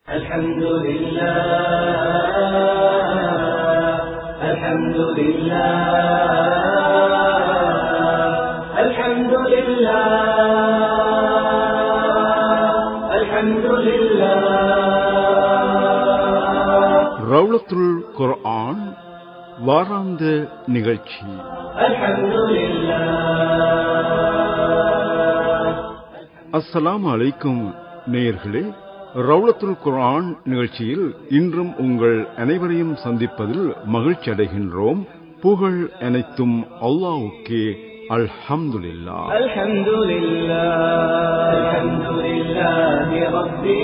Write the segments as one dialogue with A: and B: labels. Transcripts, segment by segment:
A: الحمد لله الحمد لله الحمد لله الحمد لله
B: ரவுலத்துல் குர்ஆன் வாராந்த நிகழ்ச்சி
A: الحمد لله
B: அஸ்ஸலாமு அலைக்கும் நேயர்களே ரவுலத்துல் குர்ஆன் நிகழ்ச்சியில் இன்றும் உங்கள் அனைவரையும் சந்திப்பதில் மகிழ்ச்சி அடைகின்றோம் புகழ் அனைத்தும் அல்லாஹ்வுக்கே அல்ஹம்துலில்லாஹ்
A: الحمد لله الحمد لله ربي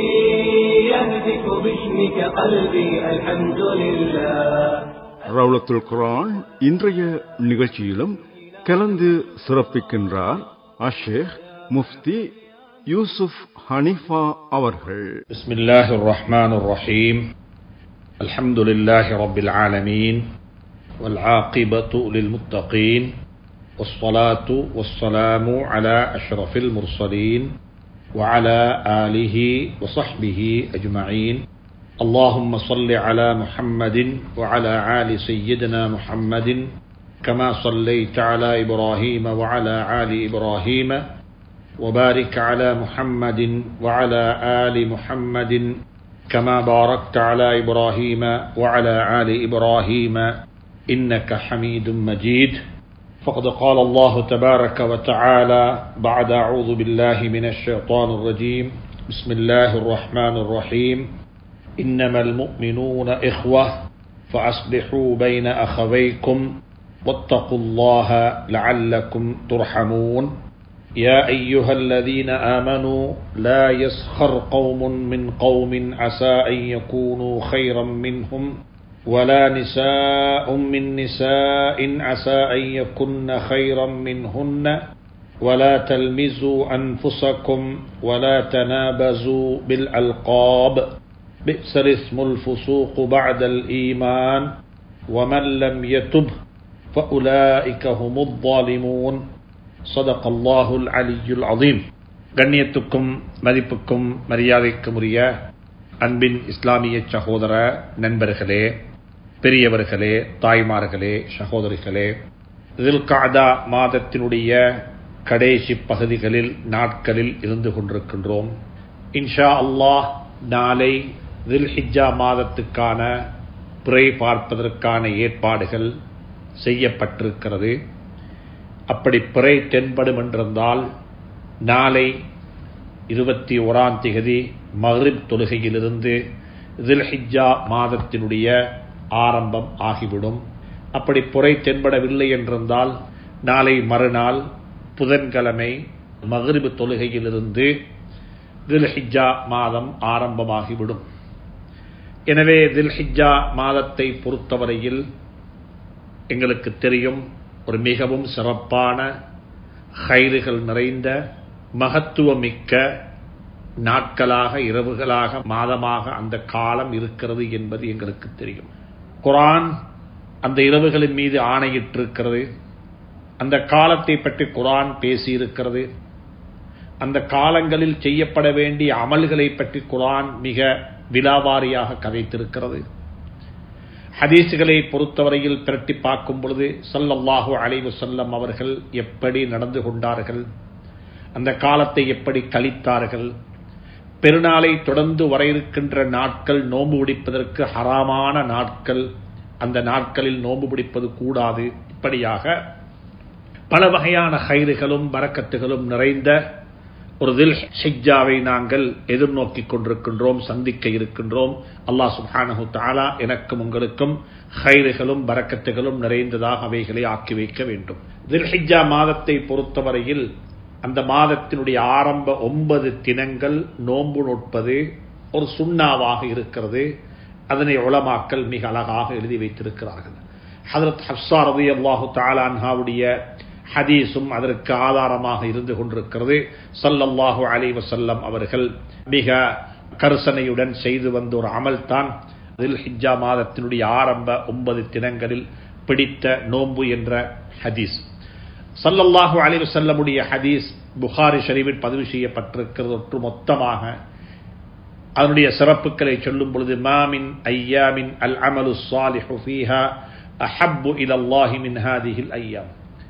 A: يهتف باسمك قلبي الحمد لله
B: ரவுலத்துல் குர்ஆன் இன்றைய நிகழ்ச்சியிலும் கலந்து சிறப்பிக்கின்றார் அஷேக் முஃப்தி யூசுப் ஹனிஃபா அவர்கள்
C: بسم الله الرحمن الرحيم الحمد لله رب العالمين والعاقبة للمتقين والصلاة والسلام على أشرف المرسلين وعلى آله وصحبه أجمعين اللهم صل على محمد وعلى آل سيدنا محمد كما صليت على إبراهيم وعلى آل إبراهيم وبارك على محمد وعلى آل محمد كما باركت على إبراهيم وعلى آل إبراهيم إنك حميد مجيد فقد قال الله تبارك وتعالى بعد أعوذ بالله من الشيطان الرجيم بسم الله الرحمن الرحيم إنما المؤمنون إخوة فأصلحوا بين أخويكم واتقوا الله لعلكم ترحمون يا أيها الذين آمنوا لا يسخر قوم من قوم عسى أن يكونوا خيرا منهم ولا نساء من نساء عسى أن يكن خيرا منهن ولا تلمزوا أنفسكم ولا تنابزوا بالألقاب بئس الاسم الفسوق بعد الإيمان ومن لم يتب فأولئك هم الظالمون صدق الله العلي العظيم கண்ணியத்துக்கும் மதிப்புக்கும் மரியாதைக்கும் உரிய அன்பின் இஸ்லாமிய சகோதர நண்பர்களே பெரியவர்களே தாய்மார்களே சகோதரிகளே காதா மாதத்தினுடைய கடைசி பகுதிகளில் நாட்களில் இருந்து கொண்டிருக்கின்றோம் இன்ஷா அல்லாஹ் நாளை தில்ஹிஜா மாதத்துக்கான பிறை பார்ப்பதற்கான ஏற்பாடுகள் செய்யப்பட்டிருக்கிறது அப்படி பிறை தென்படும் என்றிருந்தால் நாளை இருபத்தி ஓராம் திகதி மஹ்ரிப் தொழுகையிலிருந்து தில்ஹிஜா மாதத்தினுடைய ஆரம்பம் ஆகிவிடும் அப்படி புரை தென்படவில்லை என்றிருந்தால் நாளை மறுநாள் புதன்கிழமை மஹ்ரிப் தொழுகையிலிருந்து தில்ஹிஜா மாதம் ஆரம்பமாகிவிடும் எனவே தில்ஹிஜா மாதத்தை பொறுத்தவரையில் எங்களுக்கு தெரியும் ஒரு மிகவும் சிறப்பான ஹைறுகள் நிறைந்த மகத்துவமிக்க நாட்களாக இரவுகளாக மாதமாக அந்த காலம் இருக்கிறது என்பது எங்களுக்கு தெரியும் குரான் அந்த இரவுகளின் மீது ஆணையிட்டிருக்கிறது அந்த காலத்தை பற்றி குரான் பேசியிருக்கிறது அந்த காலங்களில் செய்யப்பட வேண்டிய அமல்களை பற்றி குரான் மிக விலாவாரியாக கதைத்திருக்கிறது ஹதீசுகளை பொறுத்தவரையில் பிரட்டி பார்க்கும் பொழுது சல்லல்லாஹு அலைவு செல்லம் அவர்கள் எப்படி நடந்து கொண்டார்கள் அந்த காலத்தை எப்படி கழித்தார்கள் பெருநாளை தொடர்ந்து வர இருக்கின்ற நாட்கள் நோன்பு பிடிப்பதற்கு ஹராமான நாட்கள் அந்த நாட்களில் நோன்பு பிடிப்பது கூடாது இப்படியாக பல வகையான ஹைறுகளும் பறக்கத்துகளும் நிறைந்த ஒரு தில் ஷிஜாவை நாங்கள் எதிர்நோக்கி கொண்டிருக்கின்றோம் சந்திக்க இருக்கின்றோம் அல்லாஹ் சுஹானஹு தாலா எனக்கும் உங்களுக்கும் ஹைறுகளும் பறக்கத்துகளும் நிறைந்ததாக அவைகளை ஆக்கி வைக்க வேண்டும் தில் ஹிஜா மாதத்தை பொறுத்தவரையில் அந்த மாதத்தினுடைய ஆரம்ப ஒன்பது தினங்கள் நோன்பு நோட்பது ஒரு சுண்ணாவாக இருக்கிறது அதனை உளமாக்கல் மிக அழகாக எழுதி வைத்திருக்கிறார்கள் ஹதரத் ஹப்சா ரவி அல்லாஹு தாலான்ஹாவுடைய ஹதீஸும் அதற்கு ஆதாரமாக இருந்து கொண்டிருக்கிறது சல்லல்லாஹு அலி வசல்லம் அவர்கள் மிக கருசனையுடன் செய்து வந்த ஒரு அமல் தான் தில் ஹிஜா மாதத்தினுடைய ஆரம்ப ஒன்பது தினங்களில் பிடித்த நோன்பு என்ற ஹதீஸ் சல்லல்லாஹு அலி வசல்லமுடைய ஹதீஸ் புகாரி ஷரீஃபில் பதிவு செய்யப்பட்டிருக்கிறது ஒட்டு மொத்தமாக அதனுடைய சிறப்புகளை சொல்லும் பொழுது மாமின் ஐயாமின் அல் அமலு சாலிஹு ஃபீஹா அஹப்பு இலல்லாஹி மின் ஹாதிஹில் ஐயாம்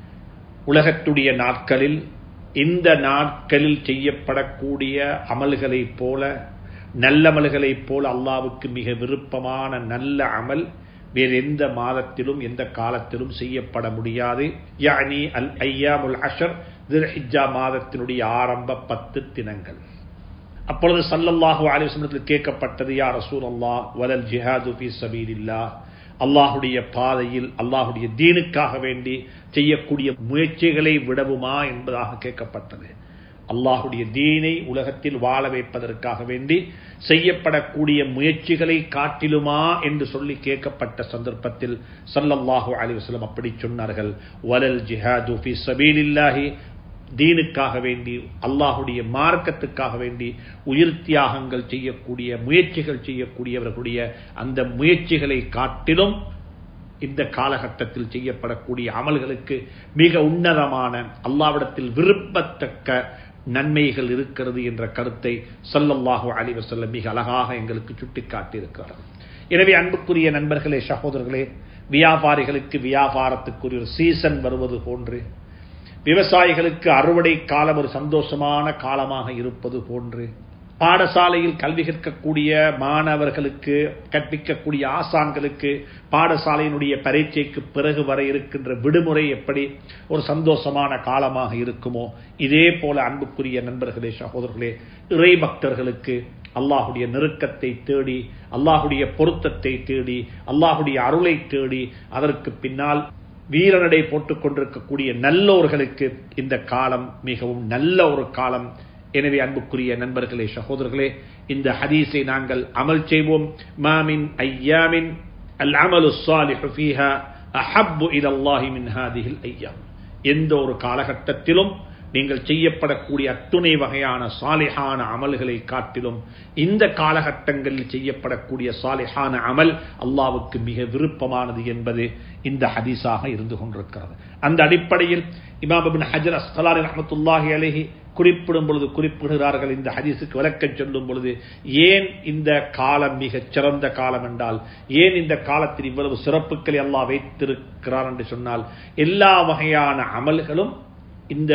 C: உலகத்துடைய நாட்களில் இந்த நாட்களில் செய்யப்படக்கூடிய அமல்களைப் போல நல்லமல்களைப் போல அல்லாவுக்கு மிக விருப்பமான நல்ல அமல் வேறு எந்த மாதத்திலும் எந்த காலத்திலும் செய்யப்பட முடியாது யானி அல் ஐயாமுல் அஷர் திர்ஹிஜா மாதத்தினுடைய ஆரம்ப பத்து தினங்கள் அப்பொழுது சல்லல்லாஹு அலிஸ்லத்தில் கேட்கப்பட்டது யா ரசூல் அல்லாஹ் வலல் ஜிஹாது ஃபி சபீலில்லா அல்லாஹுடைய பாதையில் அல்லாஹுடைய தீனுக்காக வேண்டி செய்யக்கூடிய முயற்சிகளை விடவுமா என்பதாக கேட்கப்பட்டது அல்லாஹுடைய தீனை உலகத்தில் வாழ வைப்பதற்காக வேண்டி செய்யப்படக்கூடிய முயற்சிகளை காட்டிலுமா என்று சொல்லி கேட்கப்பட்ட சந்தர்ப்பத்தில் சல்லல்லாஹு அலிவசலம் அப்படி சொன்னார்கள் வலல் ஜிஹாது ஃபி சபீலில்லாஹி தீனுக்காக வேண்டி அல்லாஹுடைய மார்க்கத்துக்காக வேண்டி உயிர் தியாகங்கள் செய்யக்கூடிய முயற்சிகள் செய்யக்கூடியவர்களுடைய அந்த முயற்சிகளை காட்டிலும் இந்த காலகட்டத்தில் செய்யப்படக்கூடிய அமல்களுக்கு மிக உன்னதமான அல்லாவிடத்தில் விரும்பத்தக்க நன்மைகள் இருக்கிறது என்ற கருத்தை சல்லல்லாஹு அலிவசல்ல மிக அழகாக எங்களுக்கு சுட்டிக்காட்டி இருக்கிறார் எனவே அன்புக்குரிய நண்பர்களே சகோதரர்களே வியாபாரிகளுக்கு வியாபாரத்துக்குரிய ஒரு சீசன் வருவது போன்று விவசாயிகளுக்கு அறுவடை காலம் ஒரு சந்தோஷமான காலமாக இருப்பது போன்று பாடசாலையில் கல்வி கற்கக்கூடிய மாணவர்களுக்கு கற்பிக்கக்கூடிய ஆசான்களுக்கு பாடசாலையினுடைய பரீட்சைக்கு பிறகு வர இருக்கின்ற விடுமுறை எப்படி ஒரு சந்தோஷமான காலமாக இருக்குமோ இதே போல அன்புக்குரிய நண்பர்களே சகோதரர்களே இறை பக்தர்களுக்கு அல்லாஹுடைய நெருக்கத்தை தேடி அல்லாஹுடைய பொருத்தத்தை தேடி அல்லாஹுடைய அருளை தேடி அதற்கு பின்னால் வீரநடை போட்டுக் கொண்டிருக்கக்கூடிய நல்லோர்களுக்கு இந்த காலம் மிகவும் நல்ல ஒரு காலம் எனவே அன்புக்குரிய நண்பர்களே சகோதரர்களே இந்த ஹதீஸை நாங்கள் அமல் செய்வோம் மாமின் ஐயாமின் அல் அமலு சாலிஹு ஃபீஹா அஹப்பு இலல்லாஹி மின் ஹாதிஹில் ஐயாம் எந்த ஒரு காலகட்டத்திலும் நீங்கள் செய்யப்படக்கூடிய அத்துணை வகையான சாலிஹான அமல்களை காட்டிலும் இந்த காலகட்டங்களில் செய்யப்படக்கூடிய சாலிஹான அமல் அல்லாவுக்கு மிக விருப்பமானது என்பது இந்த ஹதீஸாக இருந்து கொண்டிருக்கிறது அந்த அடிப்படையில் இமாபின் ஹஜர் அஸ்கலாரி ரஹமத்துல்லாஹி அலஹி குறிப்பிடும் பொழுது குறிப்பிடுகிறார்கள் இந்த ஹதீஸுக்கு விளக்கம் சொல்லும் பொழுது ஏன் இந்த காலம் மிகச் சிறந்த காலம் என்றால் ஏன் இந்த காலத்தில் இவ்வளவு சிறப்புகளை எல்லாம் வைத்திருக்கிறார் என்று சொன்னால் எல்லா வகையான அமல்களும் இந்த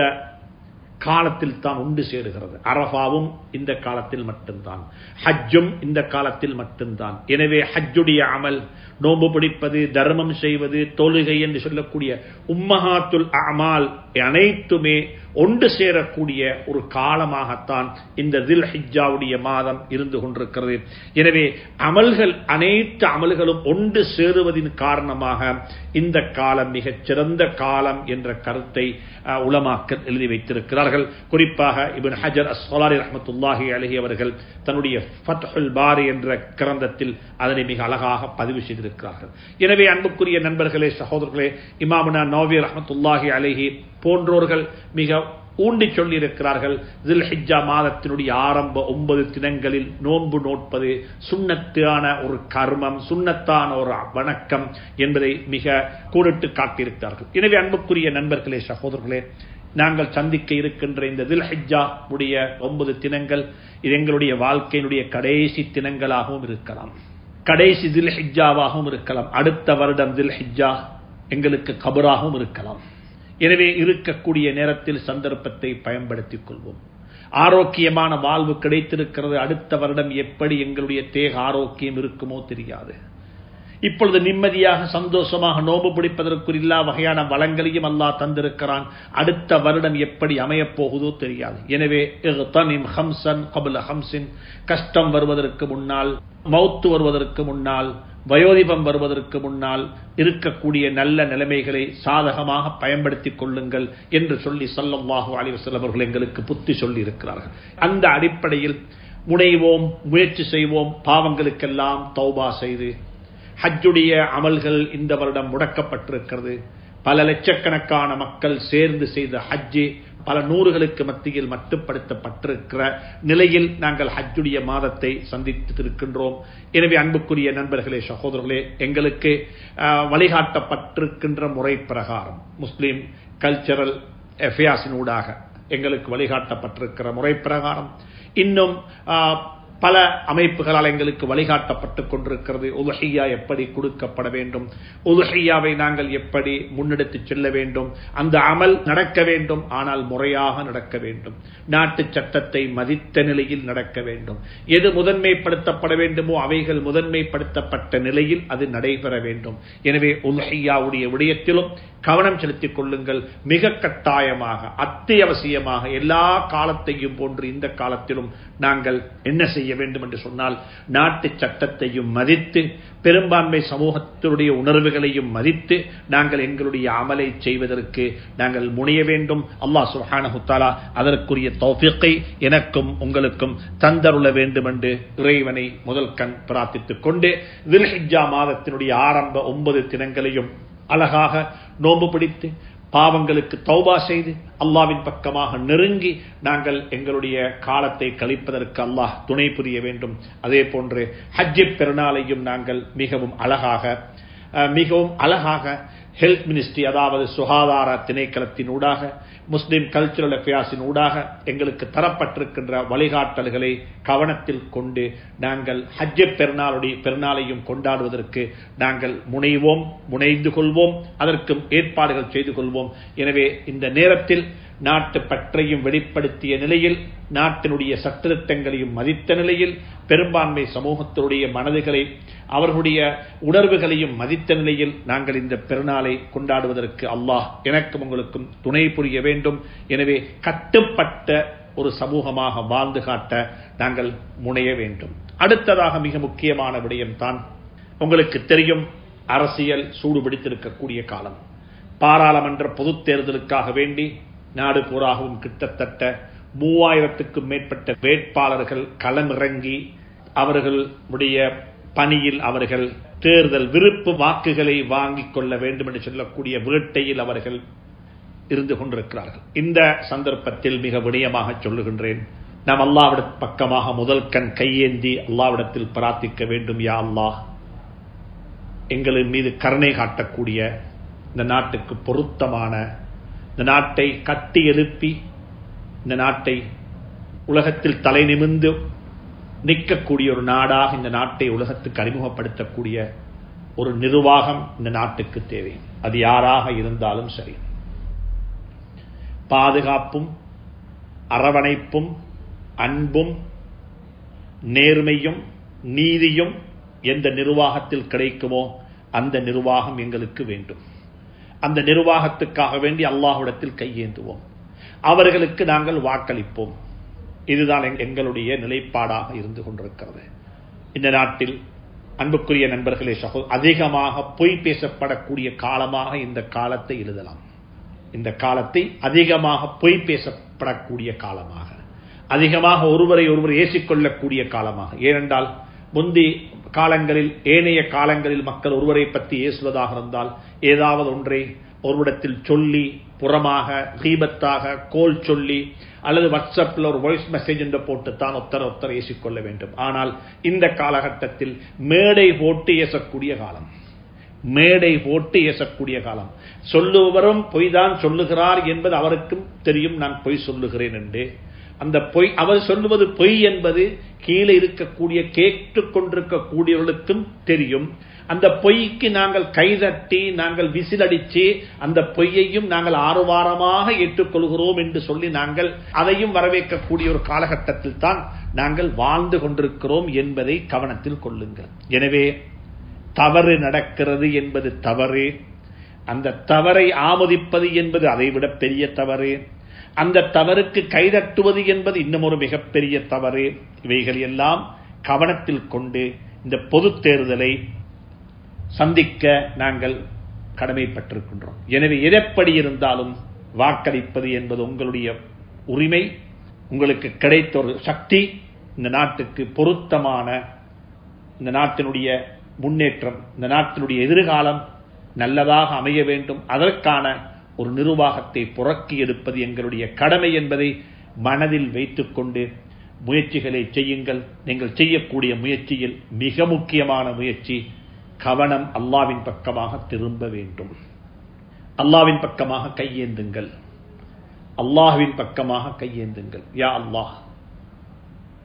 C: காலத்தில் தான் உண்டு சேருகிறது அரபாவும் இந்த காலத்தில் மட்டும்தான் ஹஜ்ஜும் இந்த காலத்தில் மட்டும்தான் எனவே ஹஜ்ஜுடைய அமல் நோம்பு பிடிப்பது தர்மம் செய்வது தொழுகை என்று சொல்லக்கூடிய உம்மஹாத்துல் அமால் அனைத்துமே ஒன்று சேரக்கூடிய ஒரு காலமாகத்தான் இந்த தில் ஹிஜாவுடைய மாதம் இருந்து கொண்டிருக்கிறது எனவே அமல்கள் அனைத்து அமல்களும் ஒன்று சேருவதின் காரணமாக இந்த காலம் மிகச் சிறந்த காலம் என்ற கருத்தை உலமாக்கல் எழுதி வைத்திருக்கிறார்கள் குறிப்பாக இபின் ஹஜர் அஸ்வலாரி ரஹமத்துல்லாஹி அலஹி அவர்கள் தன்னுடைய ஃபத்ஹுல் பாரி என்ற கிரந்தத்தில் அதனை மிக அழகாக பதிவு செய்திருக்கிறார்கள் எனவே அன்புக்குரிய நண்பர்களே சகோதரர்களே இமாமுனா நோவி ரஹமத்துல்லாஹி அலஹி போன்றோர்கள் மிக ஊண்டி சொல்லியிருக்கிறார்கள் தில் ஹிஜா மாதத்தினுடைய ஆரம்ப ஒன்பது தினங்களில் நோன்பு நோட்பது சுண்ணத்தான ஒரு கர்மம் சுண்ணத்தான ஒரு வணக்கம் என்பதை மிக கூறிட்டு காட்டியிருக்கிறார்கள் எனவே அன்புக்குரிய நண்பர்களே சகோதரர்களே நாங்கள் சந்திக்க இருக்கின்ற இந்த தில் ஹிஜா உடைய ஒன்பது தினங்கள் இது எங்களுடைய வாழ்க்கையினுடைய கடைசி தினங்களாகவும் இருக்கலாம் கடைசி தில் ஹிஜாவாகவும் இருக்கலாம் அடுத்த வருடம் தில் ஹிஜா எங்களுக்கு கபராகவும் இருக்கலாம் எனவே இருக்கக்கூடிய நேரத்தில் சந்தர்ப்பத்தை பயன்படுத்திக் கொள்வோம் ஆரோக்கியமான வாழ்வு கிடைத்திருக்கிறது அடுத்த வருடம் எப்படி எங்களுடைய தேக ஆரோக்கியம் இருக்குமோ தெரியாது இப்பொழுது நிம்மதியாக சந்தோஷமாக நோம்பு பிடிப்பதற்கு எல்லா வகையான வளங்களையும் அல்லாஹ் தந்திருக்கிறான் அடுத்த வருடம் எப்படி அமையப் போகுதோ தெரியாது எனவே கஷ்டம் வருவதற்கு முன்னால் மௌத்து வருவதற்கு முன்னால் வயோதிபம் வருவதற்கு முன்னால் இருக்கக்கூடிய நல்ல நிலைமைகளை சாதகமாக பயன்படுத்திக் கொள்ளுங்கள் என்று சொல்லி சொல்லவாக அலிவசல்லம் அவர்கள் எங்களுக்கு புத்தி சொல்லி இருக்கிறார்கள் அந்த அடிப்படையில் முனைவோம் முயற்சி செய்வோம் பாவங்களுக்கெல்லாம் தௌபா செய்து ஹஜ்ஜுடைய அமல்கள் இந்த வருடம் முடக்கப்பட்டிருக்கிறது பல லட்சக்கணக்கான மக்கள் சேர்ந்து செய்த ஹஜ்ஜு பல நூறுகளுக்கு மத்தியில் மட்டுப்படுத்தப்பட்டிருக்கிற நிலையில் நாங்கள் ஹஜ்ஜுடைய மாதத்தை சந்தித்திருக்கின்றோம் எனவே அன்புக்குரிய நண்பர்களே சகோதரர்களே எங்களுக்கு வழிகாட்டப்பட்டிருக்கின்ற முறை பிரகாரம் முஸ்லீம் கல்ச்சரல் அஃபேர்ஸினூடாக எங்களுக்கு வழிகாட்டப்பட்டிருக்கிற முறை பிரகாரம் இன்னும் பல அமைப்புகளால் எங்களுக்கு வழிகாட்டப்பட்டுக் கொண்டிருக்கிறது உதுஹையா எப்படி கொடுக்கப்பட வேண்டும் உதுஹையாவை நாங்கள் எப்படி முன்னெடுத்து செல்ல வேண்டும் அந்த அமல் நடக்க வேண்டும் ஆனால் முறையாக நடக்க வேண்டும் நாட்டு சட்டத்தை மதித்த நிலையில் நடக்க வேண்டும் எது முதன்மைப்படுத்தப்பட வேண்டுமோ அவைகள் முதன்மைப்படுத்தப்பட்ட நிலையில் அது நடைபெற வேண்டும் எனவே உல்ஹையாவுடைய விடயத்திலும் கவனம் செலுத்திக் கொள்ளுங்கள் மிக கட்டாயமாக அத்தியாவசியமாக எல்லா காலத்தையும் போன்று இந்த காலத்திலும் நாங்கள் என்ன செய்ய வேண்டும் என்று சொன்னால் நாட்டு சட்டத்தையும் மதித்து பெரும்பான்மை சமூகத்தினுடைய உணர்வுகளையும் மதித்து நாங்கள் எங்களுடைய அமலை செய்வதற்கு நாங்கள் முனைய வேண்டும் அல்லாஹ் சுஹானஹுத்தாலா அதற்குரிய தௌஃபிக்கை எனக்கும் உங்களுக்கும் தந்தருள வேண்டும் என்று இறைவனை முதல் கண் பிரார்த்தித்துக் கொண்டு வில்ஹிஜா மாதத்தினுடைய ஆரம்ப ஒன்பது தினங்களையும் அழகாக நோன்பு பிடித்து பாவங்களுக்கு தௌபா செய்து அல்லாவின் பக்கமாக நெருங்கி நாங்கள் எங்களுடைய காலத்தை கழிப்பதற்கு அல்லாஹ் துணை புரிய வேண்டும் அதே போன்று ஹஜ்ஜி பெருநாளையும் நாங்கள் மிகவும் அழகாக மிகவும் அழகாக ஹெல்த் மினிஸ்ட்ரி அதாவது சுகாதார திணைக்களத்தின் ஊடாக முஸ்லிம் கல்ச்சுரல் அஃபேர்ஸின் ஊடாக எங்களுக்கு தரப்பட்டிருக்கின்ற வழிகாட்டல்களை கவனத்தில் கொண்டு நாங்கள் ஹஜ்ஜ பெருநாளுடைய பெருநாளையும் கொண்டாடுவதற்கு நாங்கள் முனைவோம் முனைந்து கொள்வோம் அதற்கும் ஏற்பாடுகள் செய்து கொள்வோம் எனவே இந்த நேரத்தில் நாட்டு பற்றையும் வெளிப்படுத்திய நிலையில் நாட்டினுடைய சட்டத்திட்டங்களையும் மதித்த நிலையில் பெரும்பான்மை சமூகத்தினுடைய மனதுகளை அவர்களுடைய உணர்வுகளையும் மதித்த நிலையில் நாங்கள் இந்த பெருநாளை கொண்டாடுவதற்கு அல்லாஹ் எனக்கும் உங்களுக்கும் துணை புரிய வேண்டும் எனவே கட்டுப்பட்ட ஒரு சமூகமாக வாழ்ந்து காட்ட நாங்கள் முனைய வேண்டும் அடுத்ததாக மிக முக்கியமான விடயம் தான் உங்களுக்கு தெரியும் அரசியல் சூடு பிடித்திருக்கக்கூடிய காலம் பாராளுமன்ற பொதுத் தேர்தலுக்காக வேண்டி நாடு பூராகவும் கிட்டத்தட்ட மூவாயிரத்துக்கும் மேற்பட்ட வேட்பாளர்கள் களமிறங்கி அவர்களுடைய பணியில் அவர்கள் தேர்தல் விருப்பு வாக்குகளை வாங்கிக் கொள்ள வேண்டும் என்று சொல்லக்கூடிய வேட்டையில் அவர்கள் இருந்து கொண்டிருக்கிறார்கள் இந்த சந்தர்ப்பத்தில் மிக விடயமாக சொல்லுகின்றேன் நாம் அல்லாவிட பக்கமாக முதல் கண் கையேந்தி அல்லாவிடத்தில் பிரார்த்திக்க வேண்டும் யா அல்லாஹ் எங்களின் மீது கருணை காட்டக்கூடிய இந்த நாட்டுக்கு பொருத்தமான இந்த நாட்டை கட்டி எழுப்பி இந்த நாட்டை உலகத்தில் தலை நிமிந்து நிற்கக்கூடிய ஒரு நாடாக இந்த நாட்டை உலகத்துக்கு அறிமுகப்படுத்தக்கூடிய ஒரு நிர்வாகம் இந்த நாட்டுக்கு தேவை அது யாராக இருந்தாலும் சரி பாதுகாப்பும் அரவணைப்பும் அன்பும் நேர்மையும் நீதியும் எந்த நிர்வாகத்தில் கிடைக்குமோ அந்த நிர்வாகம் எங்களுக்கு வேண்டும் அந்த நிர்வாகத்துக்காக வேண்டி அல்லாஹுடத்தில் கையேந்துவோம் அவர்களுக்கு நாங்கள் வாக்களிப்போம் இதுதான் எங்களுடைய நிலைப்பாடாக இருந்து கொண்டிருக்கிறது இந்த நாட்டில் அன்புக்குரிய நண்பர்களே சகோ அதிகமாக பொய் பேசப்படக்கூடிய காலமாக இந்த காலத்தை எழுதலாம் இந்த காலத்தை அதிகமாக பொய் பேசப்படக்கூடிய காலமாக அதிகமாக ஒருவரை ஒருவர் ஏசிக்கொள்ளக்கூடிய காலமாக ஏனென்றால் முந்தி காலங்களில் ஏனைய காலங்களில் மக்கள் ஒருவரை பற்றி ஏசுவதாக இருந்தால் ஏதாவது ஒன்றை ஒருவிடத்தில் சொல்லி புறமாக தீபத்தாக கோல் சொல்லி அல்லது வாட்ஸ்அப்பில் ஒரு வாய்ஸ் மெசேஜ் என்று போட்டு தான் ஒத்தர ஒத்தர ஏசிக்கொள்ள வேண்டும் ஆனால் இந்த காலகட்டத்தில் மேடை போட்டு ஏசக்கூடிய காலம் மேடை போட்டு ஏசக்கூடிய காலம் சொல்லுவரும் பொய் தான் சொல்லுகிறார் என்பது அவருக்கும் தெரியும் நான் பொய் சொல்லுகிறேன் என்று அந்த பொய் அவர் சொல்லுவது பொய் என்பது கீழே இருக்கக்கூடிய கேட்டுக் கொண்டிருக்கக்கூடியவர்களுக்கும் தெரியும் அந்த பொய்க்கு நாங்கள் கைதட்டி நாங்கள் விசிலடிச்சு அந்த பொய்யையும் நாங்கள் ஆறுவாரமாக ஏற்றுக்கொள்கிறோம் என்று சொல்லி நாங்கள் அதையும் வரவேற்கக்கூடிய ஒரு காலகட்டத்தில் தான் நாங்கள் வாழ்ந்து கொண்டிருக்கிறோம் என்பதை கவனத்தில் கொள்ளுங்கள் எனவே தவறு நடக்கிறது என்பது தவறு அந்த தவறை ஆமோதிப்பது என்பது அதைவிட பெரிய தவறு அந்த தவறுக்கு கைதட்டுவது என்பது இன்னும் ஒரு மிகப்பெரிய தவறு இவைகள் எல்லாம் கவனத்தில் கொண்டு இந்த பொது தேர்தலை சந்திக்க நாங்கள் கடமைப்பட்டிருக்கின்றோம் எனவே எதப்படி இருந்தாலும் வாக்களிப்பது என்பது உங்களுடைய உரிமை உங்களுக்கு கிடைத்த ஒரு சக்தி இந்த நாட்டுக்கு பொருத்தமான இந்த நாட்டினுடைய முன்னேற்றம் இந்த நாட்டினுடைய எதிர்காலம் நல்லதாக அமைய வேண்டும் அதற்கான ஒரு நிர்வாகத்தை புறக்கி எடுப்பது எங்களுடைய கடமை என்பதை மனதில் வைத்துக்கொண்டு முயற்சிகளை செய்யுங்கள் நீங்கள் செய்யக்கூடிய முயற்சியில் மிக முக்கியமான முயற்சி கவனம் அல்லாவின் பக்கமாக திரும்ப வேண்டும் அல்லாவின் பக்கமாக கையேந்துங்கள் அல்லாஹுவின் பக்கமாக கையேந்துங்கள் யா அல்லாஹ்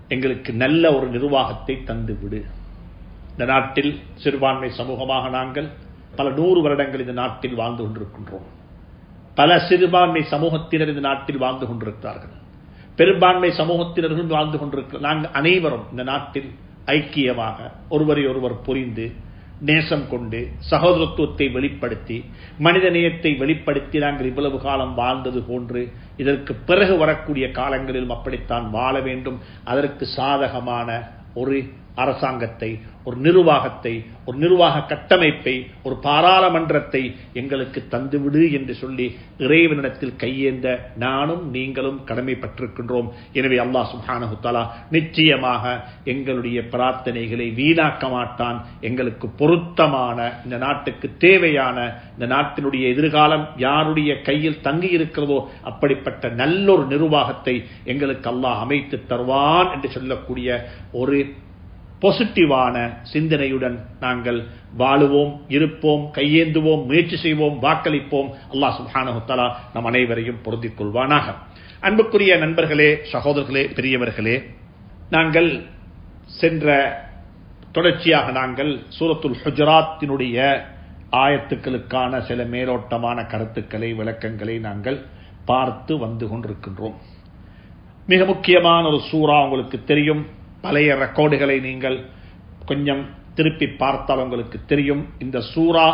C: எங்களுக்கு நல்ல ஒரு நிர்வாகத்தை தந்து விடு இந்த நாட்டில் சிறுபான்மை சமூகமாக நாங்கள் பல நூறு வருடங்கள் இந்த நாட்டில் வாழ்ந்து கொண்டிருக்கின்றோம் பல சிறுபான்மை சமூகத்தினர் இந்த நாட்டில் வாழ்ந்து கொண்டிருக்கிறார்கள் பெரும்பான்மை சமூகத்தினர்கள் வாழ்ந்து கொண்டிருக்கிற நாங்கள் அனைவரும் இந்த நாட்டில் ஐக்கியமாக ஒருவரை ஒருவர் புரிந்து நேசம் கொண்டு சகோதரத்துவத்தை வெளிப்படுத்தி மனித நேயத்தை வெளிப்படுத்தி நாங்கள் இவ்வளவு காலம் வாழ்ந்தது போன்று இதற்கு பிறகு வரக்கூடிய காலங்களிலும் அப்படித்தான் வாழ வேண்டும் அதற்கு சாதகமான ஒரு அரசாங்கத்தை ஒரு நிர்வாகத்தை ஒரு நிர்வாக கட்டமைப்பை ஒரு பாராளுமன்றத்தை எங்களுக்கு தந்துவிடு என்று சொல்லி இறைவனிடத்தில் கையேந்த நானும் நீங்களும் கடமைப்பட்டிருக்கின்றோம் எனவே அல்லாஹ் சுப்ஹானஹு தஆலா நிச்சயமாக எங்களுடைய பிரார்த்தனைகளை வீணாக்க மாட்டான் எங்களுக்கு பொருத்தமான இந்த நாட்டுக்கு தேவையான இந்த நாட்டினுடைய எதிர்காலம் யாருடைய கையில் தங்கி இருக்கிறதோ அப்படிப்பட்ட நல்லொரு நிர்வாகத்தை எங்களுக்கு அல்லாஹ் அமைத்து தருவான் என்று சொல்லக்கூடிய ஒரு பாசிட்டிவான சிந்தனையுடன் நாங்கள் வாழுவோம் இருப்போம் கையேந்துவோம் முயற்சி செய்வோம் வாக்களிப்போம் அல்லாஹ் சுப்ஹானஹு தஆலா நம் அனைவரையும் பொருந்திக் கொள்வானாக அன்புக்குரிய நண்பர்களே சகோதரர்களே பெரியவர்களே நாங்கள் சென்ற தொடர்ச்சியாக நாங்கள் சூரத்துல் ஹுஜராத்தினுடைய ஆயத்துக்களுக்கான சில மேலோட்டமான கருத்துக்களை விளக்கங்களை நாங்கள் பார்த்து வந்து கொண்டிருக்கின்றோம் மிக முக்கியமான ஒரு சூறா உங்களுக்கு தெரியும் பழைய ரெக்கார்டுகளை நீங்கள் கொஞ்சம் திருப்பி பார்த்தால் உங்களுக்கு தெரியும் இந்த சூறா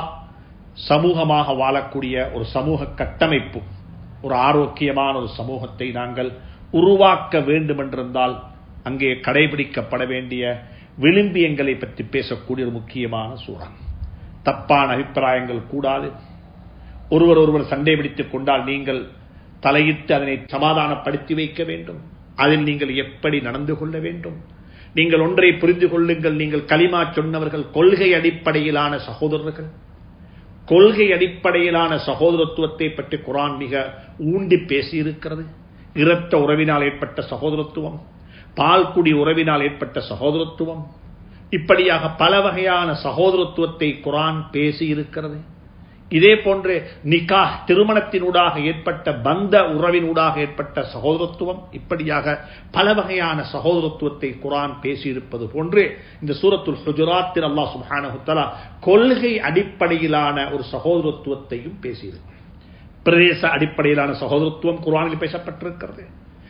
C: சமூகமாக வாழக்கூடிய ஒரு சமூக கட்டமைப்பு ஒரு ஆரோக்கியமான ஒரு சமூகத்தை நாங்கள் உருவாக்க வேண்டும் என்றிருந்தால் அங்கே கடைபிடிக்கப்பட வேண்டிய விளிம்பியங்களை பற்றி பேசக்கூடிய ஒரு முக்கியமான சூறா தப்பான அபிப்பிராயங்கள் கூடாது ஒருவர் ஒருவர் சண்டை பிடித்துக் கொண்டால் நீங்கள் தலையிட்டு அதனை சமாதானப்படுத்தி வைக்க வேண்டும் அதில் நீங்கள் எப்படி நடந்து கொள்ள வேண்டும் நீங்கள் ஒன்றை புரிந்து கொள்ளுங்கள் நீங்கள் களிமா சொன்னவர்கள் கொள்கை அடிப்படையிலான சகோதரர்கள் கொள்கை அடிப்படையிலான சகோதரத்துவத்தை பற்றி குரான் மிக ஊண்டி பேசியிருக்கிறது இரத்த உறவினால் ஏற்பட்ட சகோதரத்துவம் பால்குடி உறவினால் ஏற்பட்ட சகோதரத்துவம் இப்படியாக பல வகையான சகோதரத்துவத்தை குரான் பேசி இருக்கிறது இதே போன்று நிகா திருமணத்தினூடாக ஏற்பட்ட பந்த உறவினூடாக ஏற்பட்ட சகோதரத்துவம் இப்படியாக பல வகையான சகோதரத்துவத்தை குரான் பேசியிருப்பது போன்று இந்த சூரத்துல் ஹுஜராத்தில் அல்லா சுபானஹுத்தலா கொள்கை அடிப்படையிலான ஒரு சகோதரத்துவத்தையும் பேசியிருக்கு பிரதேச அடிப்படையிலான சகோதரத்துவம் குரானில் பேசப்பட்டிருக்கிறது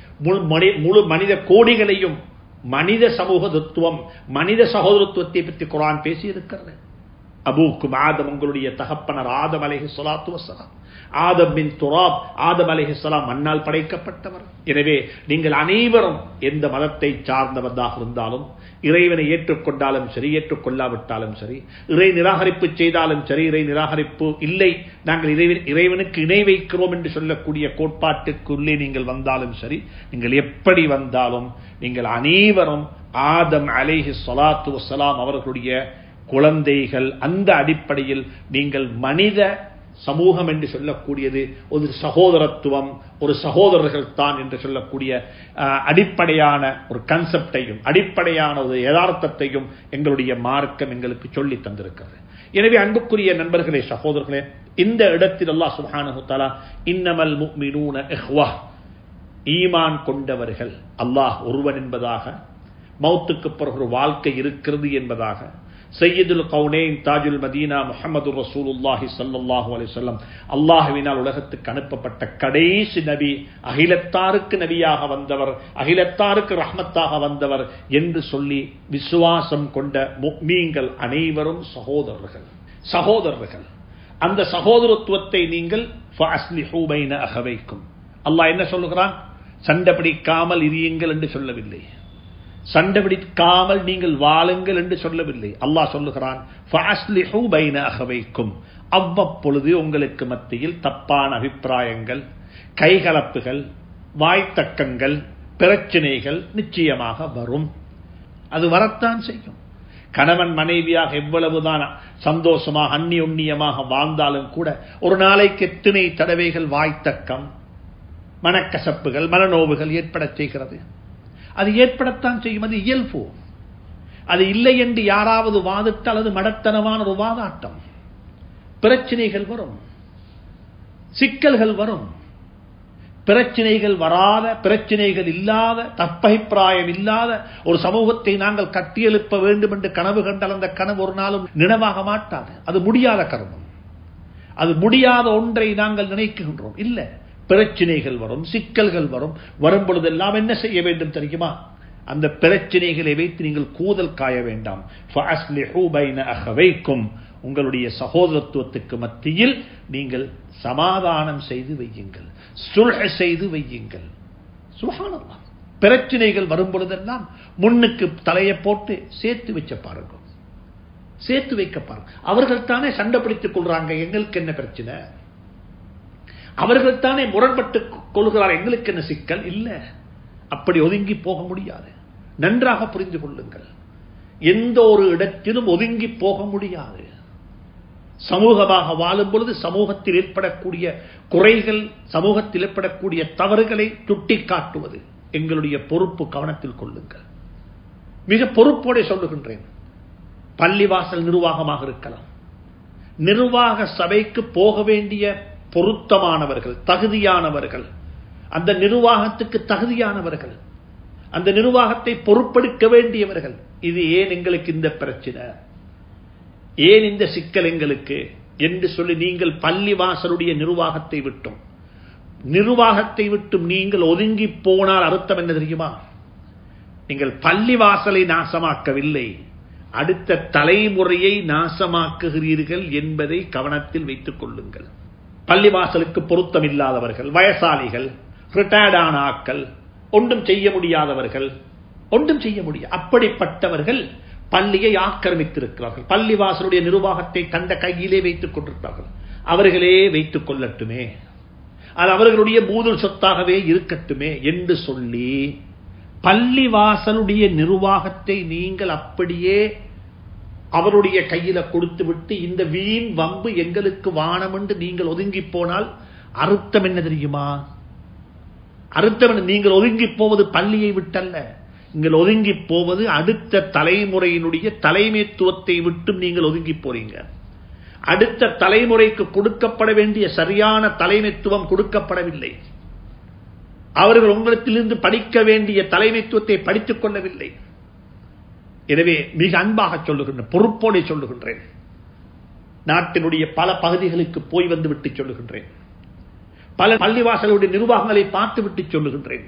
C: முழு மனித கோடிகளையும் மனித சமூகத்துவம் மனித சகோதரத்துவத்தை பற்றி குரான் பேசியிருக்கிறது அபூக்கும் ஆதம் உங்களுடைய தகப்பனர் ஆதம் அலேஹி சொலாத்து வசலாம் ஆதம் பின் துராப் ஆதம் அலேஹி சொலாம் மண்ணால் படைக்கப்பட்டவர் எனவே நீங்கள் அனைவரும் எந்த மதத்தை சார்ந்தவதாக இருந்தாலும் இறைவனை ஏற்றுக்கொண்டாலும் சரி ஏற்றுக்கொள்ளாவிட்டாலும் சரி இறை நிராகரிப்பு செய்தாலும் சரி இறை நிராகரிப்பு இல்லை நாங்கள் இறைவன் இறைவனுக்கு இணை வைக்கிறோம் என்று சொல்லக்கூடிய கோட்பாட்டுக்குள்ளே நீங்கள் வந்தாலும் சரி நீங்கள் எப்படி வந்தாலும் நீங்கள் அனைவரும் ஆதம் அலேஹி சொலாத்து வசலாம் அவர்களுடைய குழந்தைகள் அந்த அடிப்படையில் நீங்கள் மனித சமூகம் என்று சொல்லக்கூடியது ஒரு சகோதரத்துவம் ஒரு சகோதரர்கள் தான் என்று சொல்லக்கூடிய அடிப்படையான ஒரு கன்செப்டையும் அடிப்படையான ஒரு யதார்த்தத்தையும் எங்களுடைய மார்க்கம் எங்களுக்கு சொல்லி தந்திருக்கிறது எனவே அன்புக்குரிய நண்பர்களே சகோதரர்களே இந்த இடத்தில் அல்லா சுஹானு தாலா இன்னமல் முக்மினூன இஹ்வா ஈமான் கொண்டவர்கள் அல்லாஹ் ஒருவன் என்பதாக மௌத்துக்கு பிறகு ஒரு வாழ்க்கை இருக்கிறது என்பதாக சையதுல் கவுனேன் தாஜுல் மதீனா முகமது ரசூலுல்லாஹி சல்லாஹூ அலிசல்லம் அல்லாஹுவினால் உலகத்துக்கு அனுப்பப்பட்ட கடைசி நபி அகிலத்தாருக்கு நபியாக வந்தவர் அகிலத்தாருக்கு ரஹ்மத்தாக வந்தவர் என்று சொல்லி விசுவாசம் கொண்ட மீங்கள் அனைவரும் சகோதரர்கள் சகோதரர்கள் அந்த சகோதரத்துவத்தை நீங்கள் அகவைக்கும் அல்லாஹ் என்ன சொல்லுகிறான் சண்டை பிடிக்காமல் இரியுங்கள் என்று சொல்லவில்லை சண்டை பிடிக்காமல் நீங்கள் வாழுங்கள் என்று சொல்லவில்லை அல்லாஹ் சொல்லுகிறான் அகவைக்கும் அவ்வப்பொழுது உங்களுக்கு மத்தியில் தப்பான அபிப்பிராயங்கள் கைகலப்புகள் வாய்த்தக்கங்கள் பிரச்சனைகள் நிச்சயமாக வரும் அது வரத்தான் செய்யும் கணவன் மனைவியாக எவ்வளவுதான் சந்தோஷமாக அந்நியுண்ணியமாக வாழ்ந்தாலும் கூட ஒரு நாளைக்கு எத்தனை தடவைகள் வாய்த்தக்கம் மனக்கசப்புகள் மனநோவுகள் ஏற்பட செய்கிறது அது ஏற்படத்தான் செய்யும் அது இயல்பு அது இல்லை என்று யாராவது வாதிட்டால் அது மடத்தனமான ஒரு வாதாட்டம் பிரச்சனைகள் வரும் சிக்கல்கள் வரும் பிரச்சனைகள் வராத பிரச்சனைகள் இல்லாத தப்பபிப்பிராயம் இல்லாத ஒரு சமூகத்தை நாங்கள் கட்டியெழுப்ப வேண்டும் என்று கனவு கண்டால் அந்த கனவு ஒரு நாளும் நினைவாக மாட்டாது அது முடியாத கர்மம் அது முடியாத ஒன்றை நாங்கள் நினைக்கின்றோம் இல்ல பிரச்சனைகள் வரும் சிக்கல்கள் வரும் வரும் பொழுதெல்லாம் என்ன செய்ய வேண்டும் தெரியுமா அந்த பிரச்சனைகளை வைத்து நீங்கள் கூதல் காய வேண்டாம் فَأَصْلِحُوا بَيْنَ أَخَوَيْكُمْ உங்களுடைய சகோதரத்துவத்துக்கு மத்தியில் நீங்கள் சமாதானம் செய்து வையுங்கள் சுல்ஹ செய்து வையுங்கள் சுபஹானல்லாஹ் பிரச்சனைகள் வரும் பொழுதெல்லாம் முன்னுக்கு தலையை போட்டு சேர்த்து வச்ச பாருங்க சேர்த்து வைக்க பாருங்க அவர்கள் தானே சண்டை பிடித்துக் கொள்றாங்க எங்களுக்கு என்ன பிரச்சனை அவர்கள் தானே முரண்பட்டு கொள்கிறார் எங்களுக்கு என்ன சிக்கல் இல்ல அப்படி ஒதுங்கி போக முடியாது நன்றாக புரிந்து கொள்ளுங்கள் எந்த ஒரு இடத்திலும் ஒதுங்கி போக முடியாது சமூகமாக வாழும் பொழுது சமூகத்தில் ஏற்படக்கூடிய குறைகள் சமூகத்தில் ஏற்படக்கூடிய தவறுகளை சுட்டிக்காட்டுவது எங்களுடைய பொறுப்பு கவனத்தில் கொள்ளுங்கள் மிக பொறுப்போടെ சொல்லுகின்றேன் பள்ளிவாசல் நிர்வாகமாக இருக்கலாம் நிர்வாக சபைக்கு போக வேண்டிய பொருத்தமானவர்கள் தகுதியானவர்கள் அந்த நிர்வாகத்துக்கு தகுதியானவர்கள் அந்த நிர்வாகத்தை பொறுப்பெடுக்க வேண்டியவர்கள் இது ஏன் எங்களுக்கு இந்த பிரச்சனை ஏன் இந்த சிக்கல் எங்களுக்கு என்று சொல்லி நீங்கள் பள்ளிவாசலுடைய நிர்வாகத்தை விட்டும் நிர்வாகத்தை விட்டும் நீங்கள் ஒதுங்கி போனால் அர்த்தம் என்ன தெரியுமா நீங்கள் பள்ளிவாசலை நாசமாக்கவில்லை அடுத்த தலைமுறையை நாசமாக்குகிறீர்கள் என்பதை கவனத்தில் வைத்துக் கொள்ளுங்கள் பள்ளிவாசலுக்கு பொருத்தம் இல்லாதவர்கள் வயசாளிகள் ரிட்டையர்டான ஆக்கள் ஒன்றும் செய்ய முடியாதவர்கள் ஒன்றும் செய்ய முடியாது அப்படிப்பட்டவர்கள் பள்ளியை ஆக்கிரமித்திருக்கிறார்கள் பள்ளிவாசலுடைய நிர்வாகத்தை தந்த கையிலே வைத்துக் கொண்டிருக்கிறார்கள் அவர்களே வைத்துக் கொள்ளட்டுமே அது அவர்களுடைய மூதல் சொத்தாகவே இருக்கட்டுமே என்று சொல்லி பள்ளிவாசலுடைய நிர்வாகத்தை நீங்கள் அப்படியே அவருடைய கையில கொடுத்து விட்டு இந்த வீண் வம்பு எங்களுக்கு வானம் என்று நீங்கள் ஒதுங்கி போனால் அர்த்தம் என்ன தெரியுமா அர்த்தம் என்ன நீங்கள் ஒதுங்கி போவது பள்ளியை விட்டல்ல நீங்கள் ஒதுங்கி போவது அடுத்த தலைமுறையினுடைய தலைமைத்துவத்தை விட்டு நீங்கள் ஒதுங்கி போறீங்க அடுத்த தலைமுறைக்கு கொடுக்கப்பட வேண்டிய சரியான தலைமைத்துவம் கொடுக்கப்படவில்லை அவர்கள் உங்களிடத்திலிருந்து படிக்க வேண்டிய தலைமைத்துவத்தை படித்துக் கொள்ளவில்லை எனவே மிக அன்பாக சொல்லுகின்றேன் பொறுப்போടെ சொல்லுகின்றேன் நாட்டினுடைய பல பகுதிகளுக்கு போய் வந்து விட்டு சொல்லுகின்றேன் பல பள்ளிவாசலுடைய நிர்வாகங்களை பார்த்து விட்டு சொல்லுகின்றேன்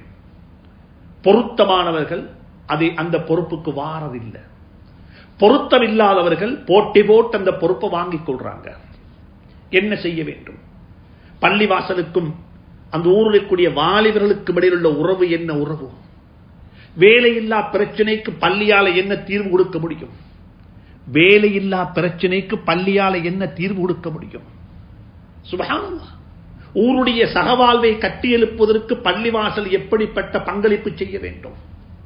C: பொருத்தமானவர்கள் அதை அந்த பொறுப்புக்கு வாரதில்லை பொருத்தம் இல்லாதவர்கள் போட்டி போட்டு அந்த பொறுப்பை வாங்கிக் கொள்றாங்க என்ன செய்ய வேண்டும் பள்ளிவாசலுக்கும் அந்த ஊரில் இருக்கக்கூடிய வாலிபர்களுக்கும் இடையில் உள்ள உறவு என்ன உறவு வேலையில்லா பிரச்சனைக்கு பள்ளியால என்ன தீர்வு கொடுக்க முடியும் வேலையில்லா பிரச்சனைக்கு பள்ளியால என்ன தீர்வு கொடுக்க முடியும் சுபகானந்தா ஊருடைய சகவாழ்வை கட்டியெழுப்பதற்கு பள்ளிவாசல் எப்படிப்பட்ட பங்களிப்பு செய்ய வேண்டும்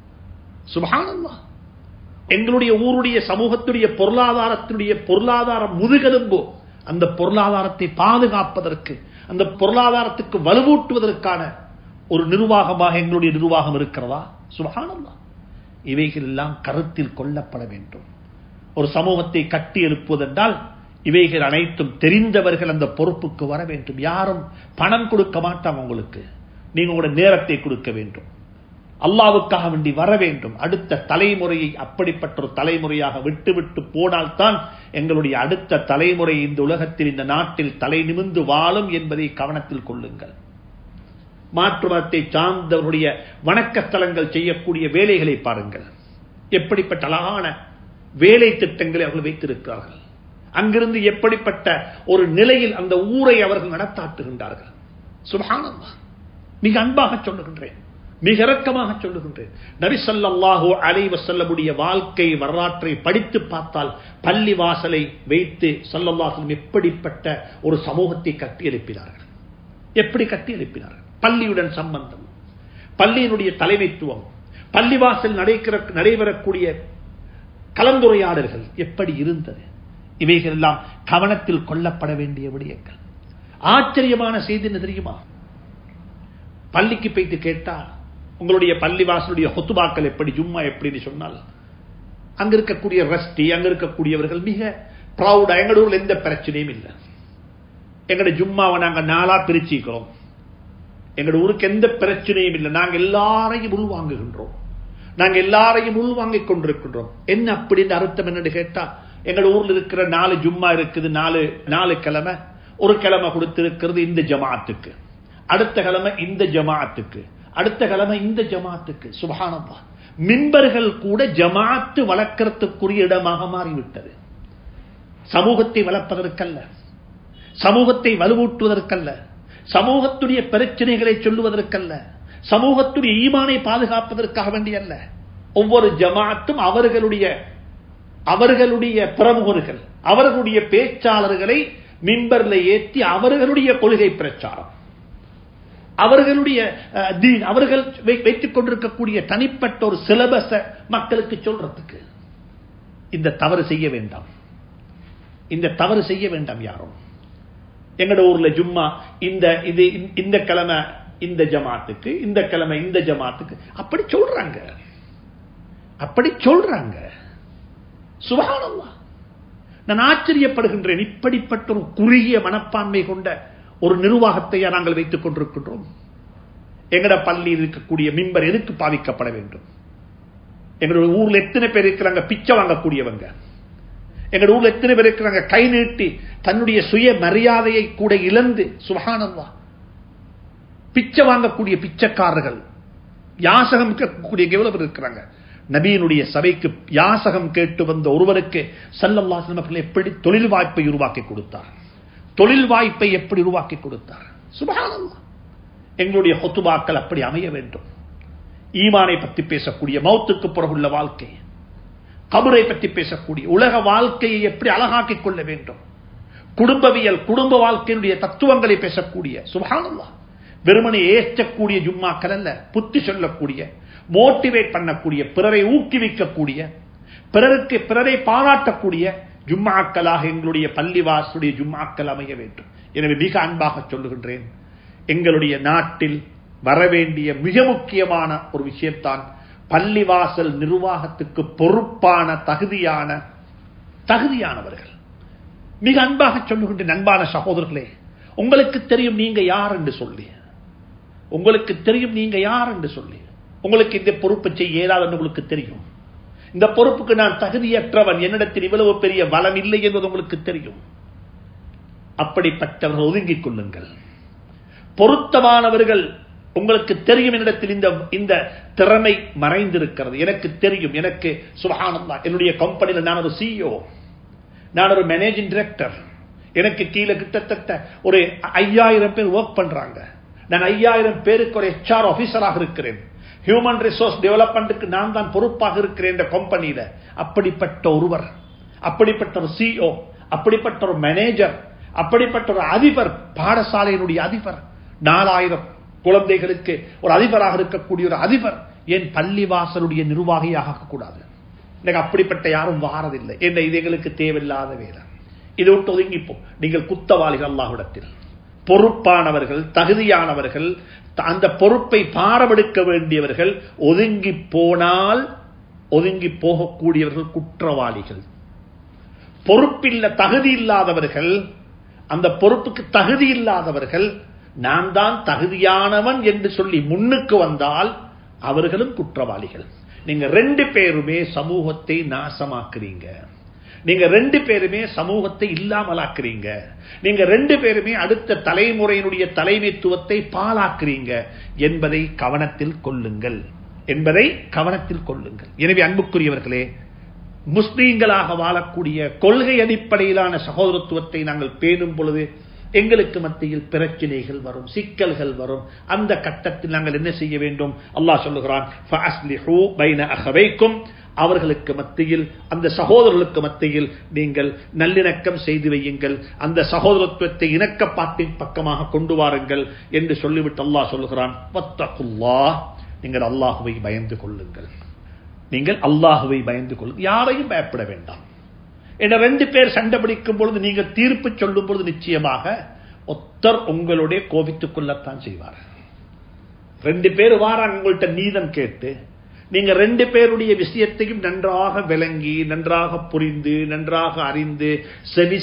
C: சுபகானந்தா எங்களுடைய ஊருடைய சமூகத்துடைய பொருளாதாரத்தினுடைய பொருளாதார முதுகெலும்போ அந்த பொருளாதாரத்தை பாதுகாப்பதற்கு அந்த பொருளாதாரத்துக்கு வலுவூட்டுவதற்கான ஒரு நிர்வாகமாக எங்களுடைய நிர்வாகம் இருக்கிறதா சுபகானந்தா இவைகள் எல்லாம் கருத்தில் கொள்ளப்பட வேண்டும் ஒரு சமூகத்தை கட்டி எழுப்புவதென்றால் இவைகள் அனைத்தும் தெரிந்தவர்கள் அந்த பொறுப்புக்கு வர வேண்டும் யாரும் பணம் கொடுக்க மாட்டாங்க உங்களுக்கு நீங்க உங்களோட நேரத்தை கொடுக்க வேண்டும் அல்லாவுக்காக வேண்டி வர வேண்டும் அடுத்த தலைமுறையை அப்படிப்பட்ட ஒரு தலைமுறையாக விட்டு விட்டு போனால்தான் எங்களுடைய அடுத்த தலைமுறை இந்த உலகத்தில் இந்த நாட்டில் தலை நிமிந்து வாழும் என்பதை கவனத்தில் கொள்ளுங்கள் மாற்று மதத்தை சார்ந்தவருடைய வணக்கத்தலங்கள் செய்யக்கூடிய வேலைகளை பாருங்கள் எப்படிப்பட்ட அழகான வேலை திட்டங்களை அவர்கள் வைத்திருக்கிறார்கள் அங்கிருந்து எப்படிப்பட்ட ஒரு நிலையில் அந்த ஊரை அவர்கள் நடத்தாட்டுகின்றார்கள் சுபானந்தா மிக அன்பாக சொல்லுகின்றேன் மிக இறக்கமாக சொல்லுகின்றேன் நரிசல்லாஹோ அலைவ செல்லமுடைய வாழ்க்கை வரலாற்றை படித்து பார்த்தால் பள்ளி வாசலை வைத்து சல்லல்லாஹும் எப்படிப்பட்ட ஒரு சமூகத்தை கட்டி எழுப்பினார்கள் எப்படி கட்டி எழுப்பினார்கள் பள்ளியுடன் சம்பந்தம் பள்ளியினுடைய தலைமைத்துவம் பள்ளிவாசல் நடைக்கிற நடைபெறக்கூடிய கலந்துரையாடல்கள் எப்படி இருந்தது இவைகள் எல்லாம் கவனத்தில் கொள்ளப்பட வேண்டிய விடயங்கள் ஆச்சரியமான செய்தி என்ன தெரியுமா பள்ளிக்கு போய்த்து கேட்டா உங்களுடைய பள்ளிவாசலுடைய ஹொத்துபாக்கள் எப்படி ஜும்மா எப்படின்னு சொன்னால் அங்க இருக்கக்கூடிய ரஸ்டி அங்க இருக்கக்கூடியவர்கள் மிக ப்ரௌடா எங்களோட ஊர்ல எந்த பிரச்சனையும் இல்லை எங்களுடைய ஜும்மாவை நாங்க நாளா பிரிச்சுக்கிறோம் எங்களோட ஊருக்கு எந்த பிரச்சனையும் இல்லை நாங்க எல்லாரையும் உள்வாங்குகின்றோம் நாங்க எல்லாரையும் உள்வாங்கிக் கொண்டிருக்கின்றோம் என்ன அப்படின்னு அர்த்தம் என்னன்னு கேட்டா எங்களோட ஊர்ல இருக்கிற நாலு ஜும்மா இருக்குது நாலு நாலு கிழமை ஒரு கிழமை கொடுத்திருக்கிறது இந்த ஜமாத்துக்கு அடுத்த கிழமை இந்த ஜமாத்துக்கு அடுத்த கிழமை இந்த ஜமாத்துக்கு சுபஹானல்லாஹ் மிம்பர்கள் கூட ஜமாத்து வளர்க்கறதுக்குரிய இடமாக மாறிவிட்டது சமூகத்தை வளர்ப்பதற்கல்ல சமூகத்தை வலுவூட்டுவதற்கல்ல சமூகத்துடைய பிரச்சனைகளை சொல்லுவதற்கல்ல சமூகத்துடைய ஈமானை பாதுகாப்பதற்காக வேண்டியல்ல ஒவ்வொரு ஜமாத்தும் அவர்களுடைய அவர்களுடைய பிரமுகர்கள் அவர்களுடைய பேச்சாளர்களை மிம்பர்ல ஏற்றி அவர்களுடைய கொள்கை பிரச்சாரம் அவர்களுடைய அஹ், தீன் அவர்கள் வை- வைத்துக் கொண்டிருக்கக்கூடிய தனிப்பட்ட ஒரு சிலபஸ மக்களுக்கு சொல்றதுக்கு இந்த தவறு செய்ய வேண்டாம் இந்த தவறு செய்ய வேண்டாம் யாரும் எங்கட ஊர்ல ஜும்மா இந்த இது இந்த கிழமை இந்த ஜமாத்துக்கு இந்த கிழமை இந்த ஜமாத்துக்கு அப்படி சொல்றாங்க அப்படி சொல்றாங்க சுபஹானல்லாஹ் நான் ஆச்சரியப்படுகின்றேன் இப்படிப்பட்ட ஒரு குறுகிய மனப்பான்மை கொண்ட ஒரு நிர்வாகத்தையா நாங்கள் வைத்துக் கொண்டிருக்கின்றோம் எங்கட பள்ளியில் இருக்கக்கூடிய மிம்பர் எதுக்கு பாவிக்கப்பட வேண்டும் எங்களுடைய ஊர்ல எத்தனை பேர் இருக்கிறாங்க பிச்சை வாங்கக்கூடியவங்க எங்க ஊர்ல எத்தனை பேர் இருக்கிறாங்க கை நீட்டி தன்னுடைய சுய மரியாதையை கூட இழந்து சுபஹானல்லா பிச்சை வாங்கக்கூடிய பிச்சைக்காரர்கள் யாசகம் கேட்கக்கூடிய எவ்வளவு பேர் இருக்கிறாங்க நபியினுடைய சபைக்கு யாசகம் கேட்டு வந்த ஒருவருக்கு சல்லல்லா அவர்கள் எப்படி தொழில் வாய்ப்பை உருவாக்கி கொடுத்தார் தொழில் வாய்ப்பை எப்படி உருவாக்கி கொடுத்தார் சுபஹானல்லா எங்களுடைய ஹொத்துபாக்கள் அப்படி அமைய வேண்டும் ஈமானை பற்றி பேசக்கூடிய மௌத்துக்கு பிறகுள்ள வாழ்க்கை கபரை பற்றி பேசக்கூடிய உலக வாழ்க்கையை எப்படி அழகாக்கிக் கொள்ள வேண்டும் குடும்பவியல் குடும்ப வாழ்க்கையினுடைய தத்துவங்களை பேசக்கூடிய சுபஹானல்லாஹ் வெறுமனை ஏற்றக்கூடிய ஜும்மாக்கள் அல்ல புத்தி சொல்லக்கூடிய மோட்டிவேட் பண்ணக்கூடிய பிறரை ஊக்குவிக்கக்கூடிய பிறருக்கு பிறரை பாராட்டக்கூடிய ஜும்மாக்களாக எங்களுடைய பள்ளிவாசுடைய ஜும்மாக்கள் அமைய வேண்டும் எனவே மிக அன்பாக சொல்லுகின்றேன் எங்களுடைய நாட்டில் வரவேண்டிய மிக முக்கியமான ஒரு விஷயத்தான் பள்ளிவாசல் நிர்வாகத்துக்கு பொறுப்பான தகுதியான தகுதியானவர்கள் மிக அன்பாக சொல்லுகின்ற அன்பான சகோதரர்களே உங்களுக்கு தெரியும் நீங்க யார் என்று சொல்லி உங்களுக்கு தெரியும் நீங்க யார் என்று சொல்லி உங்களுக்கு இந்த பொறுப்பை செய்ய இயலாது உங்களுக்கு தெரியும் இந்த பொறுப்புக்கு நான் தகுதியற்றவன் என்னிடத்தில் இவ்வளவு பெரிய வளம் இல்லை என்பது உங்களுக்கு தெரியும் அப்படிப்பட்டவர்கள் ஒதுங்கிக் கொள்ளுங்கள் பொருத்தமானவர்கள் உங்களுக்கு தெரியும் என்னிடத்தில் இந்த இந்த திறமை மறைந்திருக்கிறது எனக்கு தெரியும் எனக்கு சுபஹானல்லா என்னுடைய கம்பெனியில் நான் ஒரு சிஇஓ நான் ஒரு மேனேஜிங் டைரக்டர் எனக்கு கீழே கிட்டத்தட்ட ஒரு ஐயாயிரம் பேர் ஒர்க் பண்றாங்க நான் ஐயாயிரம் பேருக்கு ஒரு ஹெச்ஆர் ஆபீசராக இருக்கிறேன் ஹியூமன் ரிசோர்ஸ் டெவலப்மெண்ட்டுக்கு நான் தான் பொறுப்பாக இருக்கிறேன் இந்த கம்பெனியில அப்படிப்பட்ட ஒருவர் அப்படிப்பட்ட ஒரு சிஇஓ அப்படிப்பட்ட ஒரு மேனேஜர் அப்படிப்பட்ட ஒரு அதிபர் பாடசாலையினுடைய அதிபர் நாலாயிரம் குழந்தைகளுக்கு ஒரு அதிபராக இருக்கக்கூடிய ஒரு அதிபர் ஏன் பள்ளிவாசலுடைய நிர்வாகியாக கூடாது எனக்கு அப்படிப்பட்ட யாரும் வாரதில்லை என்ன இது எங்களுக்கு தேவையில்லாத வேலை இதை விட்டு ஒதுங்கிப்போம் நீங்கள் குத்தவாளிகள் அல்லாஹ்விடத்தில் பொறுப்பானவர்கள் தகுதியானவர்கள் அந்த பொறுப்பை பாரமெடுக்க வேண்டியவர்கள் ஒதுங்கி போனால் ஒதுங்கி போகக்கூடியவர்கள் குற்றவாளிகள் பொறுப்பில்ல தகுதி இல்லாதவர்கள் அந்த பொறுப்புக்கு தகுதி இல்லாதவர்கள் நான் தான் தகுதியானவன் என்று சொல்லி முன்னுக்கு வந்தால் அவர்களும் குற்றவாளிகள் நீங்க ரெண்டு பேருமே சமூகத்தை நாசமாக்குறீங்க நீங்க ரெண்டு பேருமே சமூகத்தை இல்லாமலாக்குறீங்க நீங்க ரெண்டு பேருமே அடுத்த தலைமுறையினுடைய தலைமைத்துவத்தை பாலாக்குறீங்க என்பதை கவனத்தில் கொள்ளுங்கள் என்பதை கவனத்தில் கொள்ளுங்கள் எனவே அன்புக்குரியவர்களே முஸ்லீம்களாக வாழக்கூடிய கொள்கை அடிப்படையிலான சகோதரத்துவத்தை நாங்கள் பேணும் பொழுது எங்களுக்கு மத்தியில் பிரச்சனைகள் வரும் சிக்கல்கள் வரும் அந்த கட்டத்தில் நாங்கள் என்ன செய்ய வேண்டும் அல்லாஹ் சொல்லுகிறான் அவர்களுக்கு மத்தியில் அந்த சகோதரர்களுக்கு மத்தியில் நீங்கள் நல்லிணக்கம் செய்து வையுங்கள் அந்த சகோதரத்துவத்தை இணக்கப்பாட்டின் பக்கமாக கொண்டு வாருங்கள் என்று சொல்லிவிட்டு அல்லாஹ் சொல்லுகிறான் நீங்கள் அல்லாஹுவை பயந்து கொள்ளுங்கள் நீங்கள் அல்லாஹுவை பயந்து கொள்ளுங்கள் யாரையும் பயப்பட வேண்டாம் என ரெண்டு பேர் சண்டை பிடிக்கும் பொழுது நீங்கள் தீர்ப்பு சொல்லும் பொழுது நிச்சயமாக ஒத்தர் உங்களுடைய கோபித்துக் கொள்ளத்தான் செய்வார் ரெண்டு பேர் வாராங்க உங்கள்கிட்ட நீதம் கேட்டு நீங்க ரெண்டு பேருடைய விஷயத்தையும் நன்றாக விளங்கி நன்றாக புரிந்து நன்றாக அறிந்து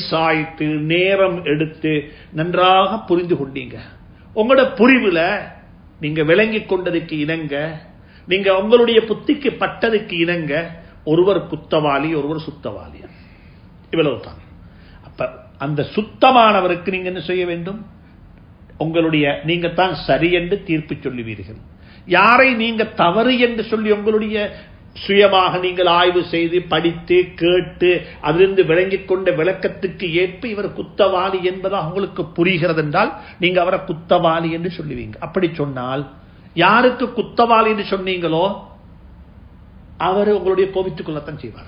C: செவிசாய்த்து நேரம் எடுத்து நன்றாக புரிந்து கொண்டீங்க உங்களோட புரிவுல நீங்க விளங்கிக் கொண்டதுக்கு இணங்க நீங்க உங்களுடைய புத்திக்கு பட்டதுக்கு இணங்க ஒருவர் குத்தவாளி ஒருவர் சுத்தவாளி இவ்வளவுதான் அப்ப அந்த சுத்தமானவருக்கு நீங்க என்ன செய்ய வேண்டும் உங்களுடைய நீங்க தான் சரி என்று தீர்ப்பு சொல்லுவீர்கள் யாரை நீங்க தவறு என்று சொல்லி உங்களுடைய சுயமாக நீங்கள் ஆய்வு செய்து படித்து கேட்டு அதிலிருந்து விளங்கிக் கொண்ட விளக்கத்துக்கு ஏற்ப இவர் குத்தவாளி என்பதாக உங்களுக்கு புரிகிறது என்றால் நீங்க அவரை குத்தவாளி என்று சொல்லுவீங்க அப்படி சொன்னால் யாருக்கு குத்தவாளி என்று சொன்னீங்களோ அவர் உங்களுடைய கோபித்துக் கொள்ளத்தான் செய்வார்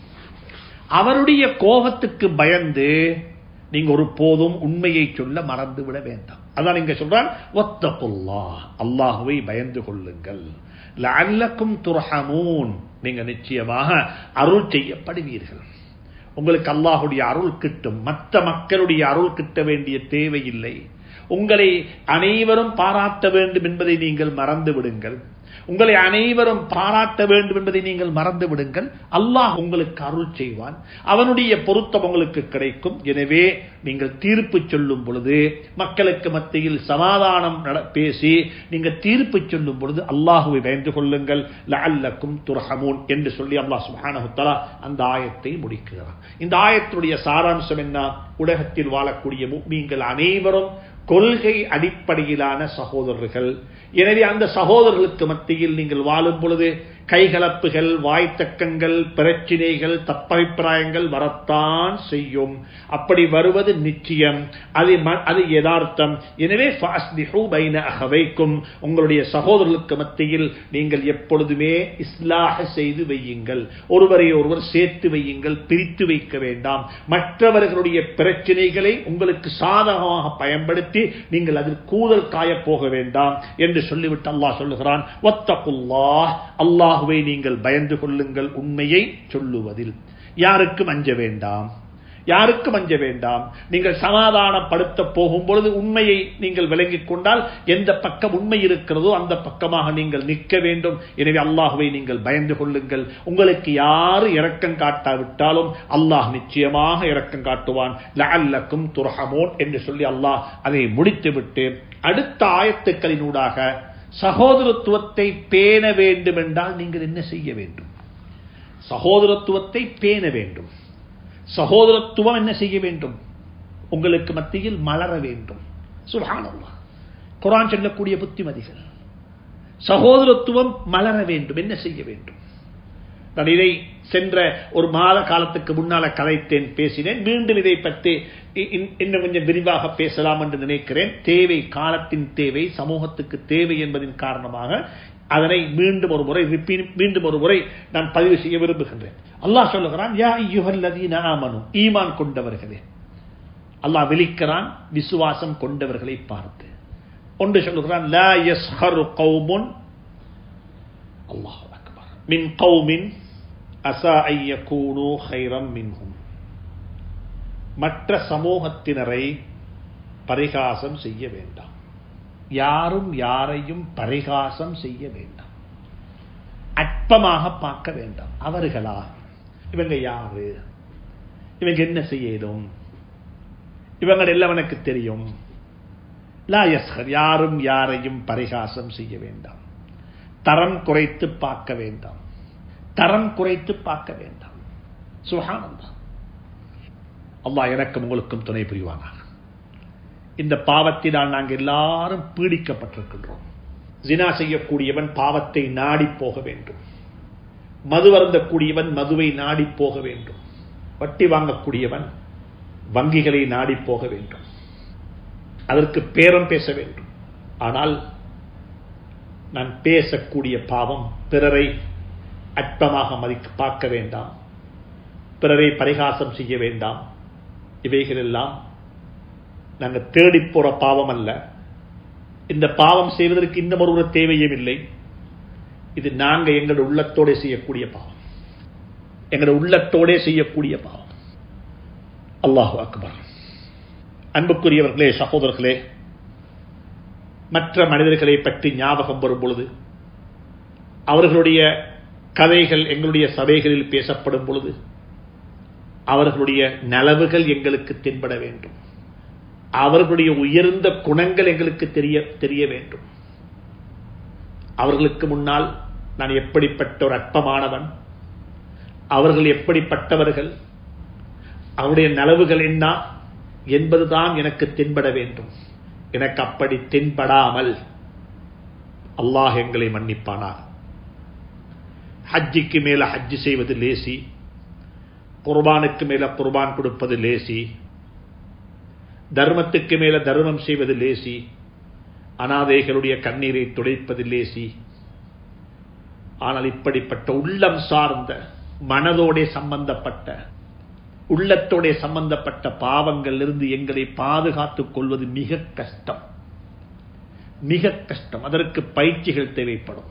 C: அவருடைய கோபத்துக்கு பயந்து நீங்க ஒரு போதும் உண்மையை சொல்ல மறந்து விட வேண்டாம் அதான் நீங்க சொல்றான் ஒத்தகுல்லா அல்லாஹுவை பயந்து கொள்ளுங்கள் லஅல்லக்கும் துர்ஹமூன் நீங்க நிச்சயமாக அருள் செய்யப்படுவீர்கள் உங்களுக்கு அல்லாஹுடைய அருள் கிட்டும் மற்ற மக்களுடைய அருள் கிட்ட வேண்டிய தேவையில்லை உங்களை அனைவரும் பாராட்ட வேண்டும் என்பதை நீங்கள் மறந்து விடுங்கள் உங்களை அனைவரும் பாராட்ட வேண்டும் என்பதை நீங்கள் மறந்து விடுங்கள் அல்லாஹ் உங்களுக்கு அருள் செய்வான் அவனுடைய பொருத்தம் உங்களுக்கு கிடைக்கும் எனவே நீங்கள் தீர்ப்பு சொல்லும் பொழுது மக்களுக்கு மத்தியில் சமாதானம் நட- பேசி நீங்கள் தீர்ப்பு சொல்லும் பொழுது அல்லாஹுவை பயந்து கொள்ளுங்கள் லஅல்லக்கும் துர்ஹமூன் என்று சொல்லி அல்லாஹ் சுப்ஹானஹு வ தஆலா அந்த ஆயத்தை முடிக்கிறார் இந்த ஆயத்துடைய சாராம்சம் என்ன உலகத்தில் வாழக்கூடிய முக்மீன்கள் அனைவரும் கொள்கை அடிப்படையிலான சகோதரர்கள் எனவே அந்த சகோதரர்களுக்கு மத்தியில் நீங்கள் வாழும் பொழுது கைகலப்புகள் வாய்த்தக்கங்கள் பிரச்சினைகள் தப்பபிப்பிராயங்கள் வரத்தான் செய்யும் அப்படி வருவது நிச்சயம் அது ம- அது யதார்த்தம் எனவே ஃபாஸ்லிஹு பைன அஹவைக்கும் உங்களுடைய சகோதரர்களுக்கு மத்தியில் நீங்கள் எப்பொழுதுமே இஸ்லாஹ செய்து வையுங்கள் ஒருவரை ஒருவர் சேர்த்து வையுங்கள் பிரித்து வைக்க வேண்டாம் மற்றவர்களுடைய பிரச்சனைகளை உங்களுக்கு சாதகமாக பயன்படுத்தி நீங்கள் அதில் கூதல் காயப் போக வேண்டாம் என்று சொல்லிவிட்டு அல்லாஹ் சொல்லுகிறான் ஒத்தகுல்லாஹ் அல்லாஹுவை நீங்கள் பயந்து கொள்ளுங்கள் உண்மையை சொல்லுவதில் யாருக்கும் அஞ்ச வேண்டாம் யாருக்கும் அஞ்ச வேண்டாம் நீங்கள் சமாதானப்படுத்த போகும் பொழுது உண்மையை நீங்கள் விளங்கிக் கொண்டால் எந்த பக்கம் உண்மை இருக்கிறதோ அந்த பக்கமாக நீங்கள் நிற்க வேண்டும் எனவே அல்லாஹுவை நீங்கள் பயந்து கொள்ளுங்கள் உங்களுக்கு யாரு இரக்கம் காட்டாவிட்டாலும் அல்லாஹ் நிச்சயமாக இரக்கம் காட்டுவான் லஅல்லக்கும் துர்ஹமோன் என்று சொல்லி அல்லாஹ் அதை முடித்துவிட்டு அடுத்த ஆயத்துக்களினூடாக சகோதரத்துவத்தை பேண வேண்டும் என்றால் நீங்கள் என்ன செய்ய வேண்டும் சகோதரத்துவத்தை பேண வேண்டும் சகோதரத்துவம் என்ன செய்ய வேண்டும் உங்களுக்கு மத்தியில் மலர வேண்டும் சுபானல்லா குரான் சொல்லக்கூடிய புத்திமதிகள் சகோதரத்துவம் மலர வேண்டும் என்ன செய்ய வேண்டும் நான் இதை சென்ற ஒரு மாத காலத்துக்கு முன்னால கதைத்தேன் பேசினேன் மீண்டும் இதை பற்றி இ- இன்- இன்னும் கொஞ்சம் விரிவாக பேசலாம் என்று நினைக்கிறேன் தேவை காலத்தின் தேவை சமூகத்துக்கு தேவை என்பதின் காரணமாக அதனை மீண்டும் ஒரு முறை repeat- மீண்டும் ஒரு முறை நான் பதிவு செய்ய விரும்புகின்றேன் அல்லாஹ் சொல்லுகிறான் யா ஐயுஹல்லதீன ஆமனு ஈமான் கொண்டவர்களே அல்லாஹ் விழிக்கிறான் விசுவாசம் கொண்டவர்களை பார்த்து ஒன்று சொல்லுகிறான் லா யஸ்ஹரு கௌமுன் அல்லாஹ் அக்பர் மின் கௌமின் அசா ஐயகூனு ஹைரம் மின்ஹும் மற்ற சமூகத்தினரை பரிகாசம் செய்ய வேண்டாம் யாரும் யாரையும் பரிகாசம் செய்ய வேண்டாம் அற்பமாக பார்க்க வேண்டாம் அவர்களா இவங்க யாரு இவங்க என்ன செய்யணும் இவங்க எல்லாம் எனக்கு தெரியும் லா யஸ்ஹர் யாரும் யாரையும் பரிகாசம் செய்ய வேண்டாம் தரம் குறைத்து பார்க்க வேண்டாம் தரம் குறைத்து பார்க்க வேண்டாம் சுகானந்தா அல்லாஹ் எனக்கும் உங்களுக்கும் துணை புரிவானாக இந்த பாவத்தினால் நாங்கள் எல்லாரும் பீடிக்கப்பட்டிருக்கின்றோம் ஜினா செய்யக்கூடியவன் பாவத்தை நாடி போக வேண்டும் மது வருந்தக்கூடியவன் மதுவை நாடி போக வேண்டும் வட்டி வாங்கக்கூடியவன் வங்கிகளை நாடி போக வேண்டும் அதற்கு பேரம் பேச வேண்டும் ஆனால் நான் பேசக்கூடிய பாவம் பிறரை அற்பமாக மதிக்க பார்க்க வேண்டாம் பிறரை பரிகாசம் செய்ய வேண்டாம் இவைகள் எல்லாம் நாங்கள் தேடி போற பாவம் அல்ல இந்த பாவம் செய்வதற்கு இன்னும் ஒரு தேவையும் இல்லை இது நாங்க எங்களோட உள்ளத்தோட செய்யக்கூடிய பாவம் எங்களோட உள்ளத்தோட செய்யக்கூடிய பாவம் அல்லாஹு அக்பர் அன்புக்குரியவர்களே சகோதரர்களே மற்ற மனிதர்களை பற்றி ஞாபகம் வரும் பொழுது அவர்களுடைய கதைகள் எங்களுடைய சபைகளில் பேசப்படும் பொழுது அவர்களுடைய நலவுகள் எங்களுக்கு தென்பட வேண்டும் அவர்களுடைய உயர்ந்த குணங்கள் எங்களுக்கு தெரிய தெரிய வேண்டும் அவர்களுக்கு முன்னால் நான் எப்படிப்பட்ட ஒரு அற்பமானவன் அவர்கள் எப்படிப்பட்டவர்கள் அவருடைய நலவுகள் என்ன என்பதுதான் எனக்கு தென்பட வேண்டும் எனக்கு அப்படி தென்படாமல் அல்லாஹ் எங்களை மன்னிப்பானாக ஹஜ்ஜிக்கு மேல ஹஜ்ஜி செய்வது லேசி குர்பானுக்கு மேல குர்பான் கொடுப்பது லேசி தர்மத்துக்கு மேல தர்மம் செய்வது லேசி அனாதைகளுடைய கண்ணீரை துடைப்பது லேசி ஆனால் இப்படிப்பட்ட உள்ளம் சார்ந்த மனதோட சம்பந்தப்பட்ட உள்ளத்தோட சம்பந்தப்பட்ட பாவங்கள் இருந்து எங்களை பாதுகாத்துக் கொள்வது மிக கஷ்டம் மிக கஷ்டம் அதற்கு பயிற்சிகள் தேவைப்படும்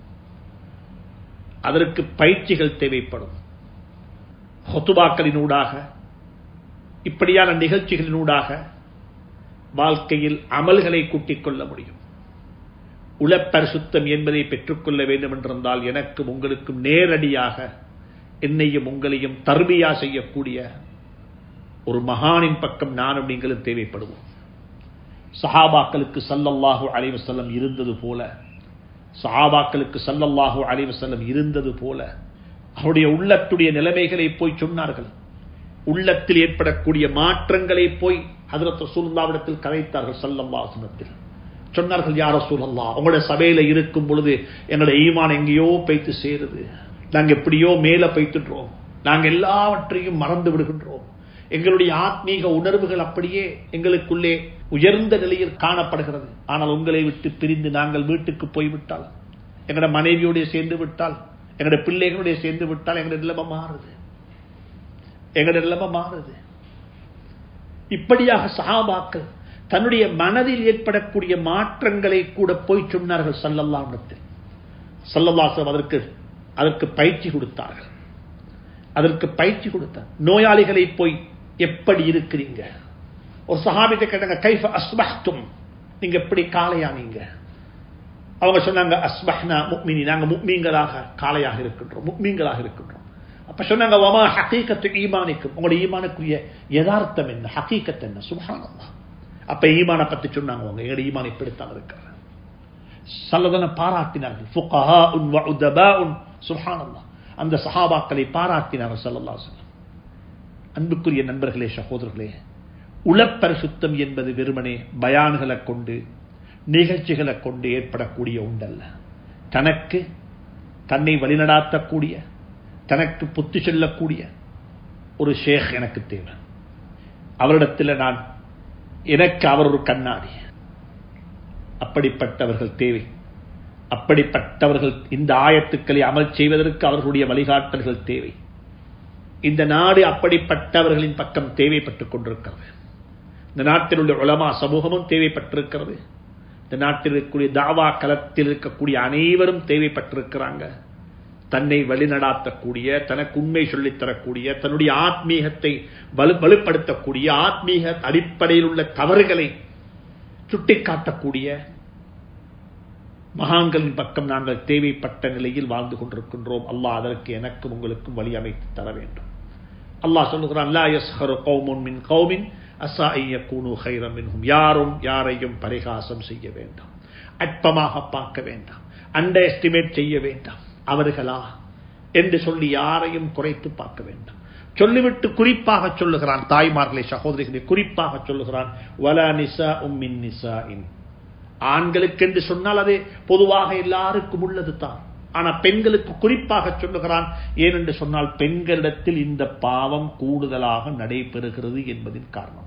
C: அதற்கு பயிற்சிகள் தேவைப்படும் ஹொத்துபாக்களினூடாக இப்படியான நிகழ்ச்சிகளினூடாக வாழ்க்கையில் அமல்களை கூட்டிக் கொள்ள முடியும் உளப்பரிசுத்தம் என்பதை பெற்றுக்கொள்ள வேண்டும் என்றிருந்தால் எனக்கும் உங்களுக்கும் நேரடியாக என்னையும் உங்களையும் தர்பியா செய்யக்கூடிய ஒரு மகானின் பக்கம் நானும் நீங்களும் தேவைப்படுவோம் சஹாபாக்களுக்கு சல்லல்லாஹு அலைவசல்லம் இருந்தது போல சஹாபாக்களுக்கு சல்லல்லாஹு அலைவசல்லம் இருந்தது போல அவருடைய உள்ளத்துடைய நிலைமைகளை போய் சொன்னார்கள் உள்ளத்தில் ஏற்படக்கூடிய மாற்றங்களை போய் ஹதரத் ரசூல்லாவிடத்தில் கதைத்தார்கள் சல்லல்லாசனத்தில் சொன்னார்கள் யார சூழல்லா உங்களுடைய சபையில இருக்கும் பொழுது எங்களுடைய ஈமான் எங்கேயோ பைத்து சேருது நாங்க எப்படியோ மேல பைத்துடுறோம் நாங்க எல்லாவற்றையும் மறந்து விடுகின்றோம் எங்களுடைய ஆத்மீக உணர்வுகள் அப்படியே எங்களுக்குள்ளே உயர்ந்த நிலையில் காணப்படுகிறது ஆனால் உங்களை விட்டு பிரிந்து நாங்கள் வீட்டுக்கு போய்விட்டால் எங்களோட மனைவியோடைய சேர்ந்து விட்டால் எங்களுடைய பிள்ளைகளுடைய சேர்ந்து விட்டால் எங்களுடைய நிலைமை மாறுது எங்களுடைய நிலைமை மாறுது இப்படியாக சஹாபாக்கள் தன்னுடைய மனதில் ஏற்படக்கூடிய மாற்றங்களை கூட போய் சொன்னார்கள் சல்லல்லாமத்தில் சல்லல்லாசம் அதற்கு அதற்கு பயிற்சி கொடுத்தார்கள் அதற்கு பயிற்சி கொடுத்தார் நோயாளிகளை போய் எப்படி இருக்கிறீங்க ஒரு சஹாபிட்ட கேட்டாங்க கைஃப அஸ்பஹ்தும் நீங்க எப்படி காளையானீங்க அவங்க சொன்னாங்க அஸ்பஹ்னா முக்மினி நாங்க முக்மீங்களாக காளையாக இருக்கின்றோம் முக்மீங்களாக இருக்கின்றோம் அப்ப சொன்னாங்க வமா ஹகீகத்து ஈமானிக்கும் உங்களுடைய ஈமானுக்குரிய யதார்த்தம் என்ன ஹகீகத் என்ன சுபானல்லா அப்ப ஈமானை பத்தி சொன்னாங்க அவங்க எங்களுடைய ஈமான் இப்படித்தான் இருக்கிற சல்லதன பாராட்டினார்கள் ஃபுகஹா உன் வஉதபா உன் சுபானல்லா அந்த சஹாபாக்களை பாராட்டினார்கள் சல்லல்லா சொல்லம் அன்புக்குரிய நண்பர்களே சகோதரர்களே உளப்பரிசுத்தம் என்பது வெறுமனே பயான்களை கொண்டு நிகழ்ச்சிகளை கொண்டு ஏற்படக்கூடிய உண்டல்ல தனக்கு தன்னை வழிநடாத்தக்கூடிய தனக்கு புத்தி சொல்லக்கூடிய ஒரு ஷேக் எனக்கு தேவை அவரிடத்தில் நான் எனக்கு அவர் ஒரு கண்ணாடி அப்படிப்பட்டவர்கள் தேவை அப்படிப்பட்டவர்கள் இந்த ஆயத்துக்களை அமல் செய்வதற்கு அவர்களுடைய வழிகாட்டல்கள் தேவை இந்த நாடு அப்படிப்பட்டவர்களின் பக்கம் தேவைப்பட்டுக் கொண்டிருக்கிறது இந்த நாட்டில் உள்ள உலமா சமூகமும் தேவைப்பட்டிருக்கிறது இந்த நாட்டில் இருக்கக்கூடிய தாவா களத்தில் இருக்கக்கூடிய அனைவரும் தேவைப்பட்டிருக்கிறாங்க தன்னை வழிநடாத்தக்கூடிய தனக்கு உண்மை சொல்லித்தரக்கூடிய தன்னுடைய ஆத்மீகத்தை வலு வலுப்படுத்தக்கூடிய ஆத்மீக அடிப்படையில் உள்ள தவறுகளை சுட்டிக்காட்டக்கூடிய மகான்களின் பக்கம் நாங்கள் தேவைப்பட்ட நிலையில் வாழ்ந்து கொண்டிருக்கின்றோம் அல்லாஹ் அதற்கு எனக்கும் உங்களுக்கும் வழி அமைத்து தர வேண்டும் அல்லாஹ் சொல்லுகிறான் அல்லா யஸ்ஹரு கௌமுன் மின் கௌமின் அசாய கூணு ஹைரம் மின்ஹும் யாரும் யாரையும் பரிகாசம் செய்ய வேண்டாம் அற்பமாக பார்க்க வேண்டாம் அண்டர் எஸ்டிமேட் செய்ய வேண்டாம் அவர்களா என்று சொல்லி யாரையும் குறைத்து பார்க்க வேண்டாம் சொல்லிவிட்டு குறிப்பாக சொல்லுகிறான் தாய்மார்களை சகோதரிகளை குறிப்பாக சொல்லுகிறான் வலா நிசா உம்மின் நிசா இன் ஆண்களுக்கு என்று சொன்னால் அது பொதுவாக எல்லாருக்கும் உள்ளது தான் ஆனா பெண்களுக்கு குறிப்பாக சொல்லுகிறான் ஏனென்று சொன்னால் பெண்களிடத்தில் இந்த பாவம் கூடுதலாக நடைபெறுகிறது என்பதின் காரணமாக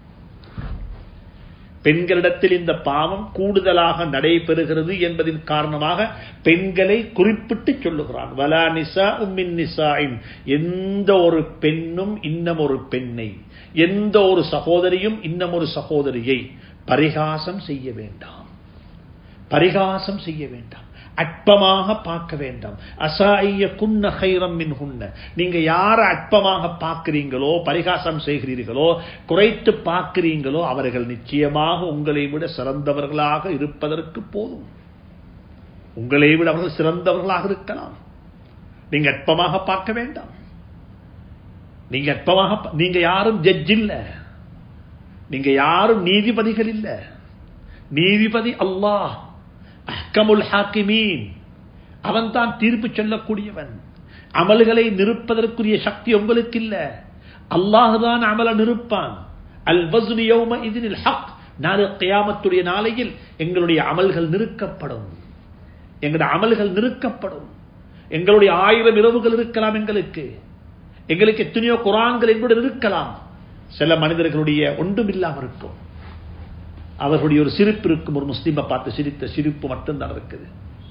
C: பெண்களிடத்தில் இந்த பாவம் கூடுதலாக நடைபெறுகிறது என்பதின் காரணமாக பெண்களை குறிப்பிட்டு சொல்லுகிறான் வலா நிசா உம்மின் நிசாயின் எந்த ஒரு பெண்ணும் இன்னும் ஒரு பெண்ணை எந்த ஒரு சகோதரியும் இன்னும் ஒரு சகோதரியை பரிகாசம் செய்ய வேண்டாம் பரிகாசம் செய்ய வேண்டாம் அற்பமாக பார்க்க வேண்டாம் அசாய குன்ன ஹைரம் மின் ஹுன்ன நீங்க யார அற்பமாக பார்க்கிறீங்களோ பரிகாசம் செய்கிறீர்களோ குறைத்து பார்க்கிறீங்களோ அவர்கள் நிச்சயமாக உங்களை விட சிறந்தவர்களாக இருப்பதற்கு போதும் உங்களை விட அவர்கள் சிறந்தவர்களாக இருக்கலாம் நீங்க அற்பமாக பார்க்க வேண்டாம் நீங்க அற்பமாக நீங்க யாரும் ஜட்ஜ் இல்ல நீங்க யாரும் நீதிபதிகள் இல்ல நீதிபதி அல்லாஹ் அஹ்கமுல் ஹாக்கிமீன் அவன் தான் தீர்ப்பு சொல்லக்கூடியவன் அமல்களை நிறுப்பதற்குரிய சக்தி உங்களுக்கு இல்ல அல்லாஹுதான் அமல நிறுப்பான் அல் வஸ்னு யௌம இதினில் ஹக் நாளை கியாமத்துடைய நாளையில் எங்களுடைய அமல்கள் நிறுக்கப்படும் எங்களுடைய அமல்கள் நிறுக்கப்படும் எங்களுடைய ஆயிரம் இரவுகள் இருக்கலாம் எங்களுக்கு எங்களுக்கு எத்தனையோ குரான்கள் எங்களுடன் இருக்கலாம் சில மனிதர்களுடைய ஒன்றும் இல்லாமல் இருக்கும் அவர்களுடைய ஒரு சிரிப்பு இருக்கும் ஒரு முஸ்லீமை பார்த்து சிரித்த சிரிப்பு மட்டும்தான் இருக்குது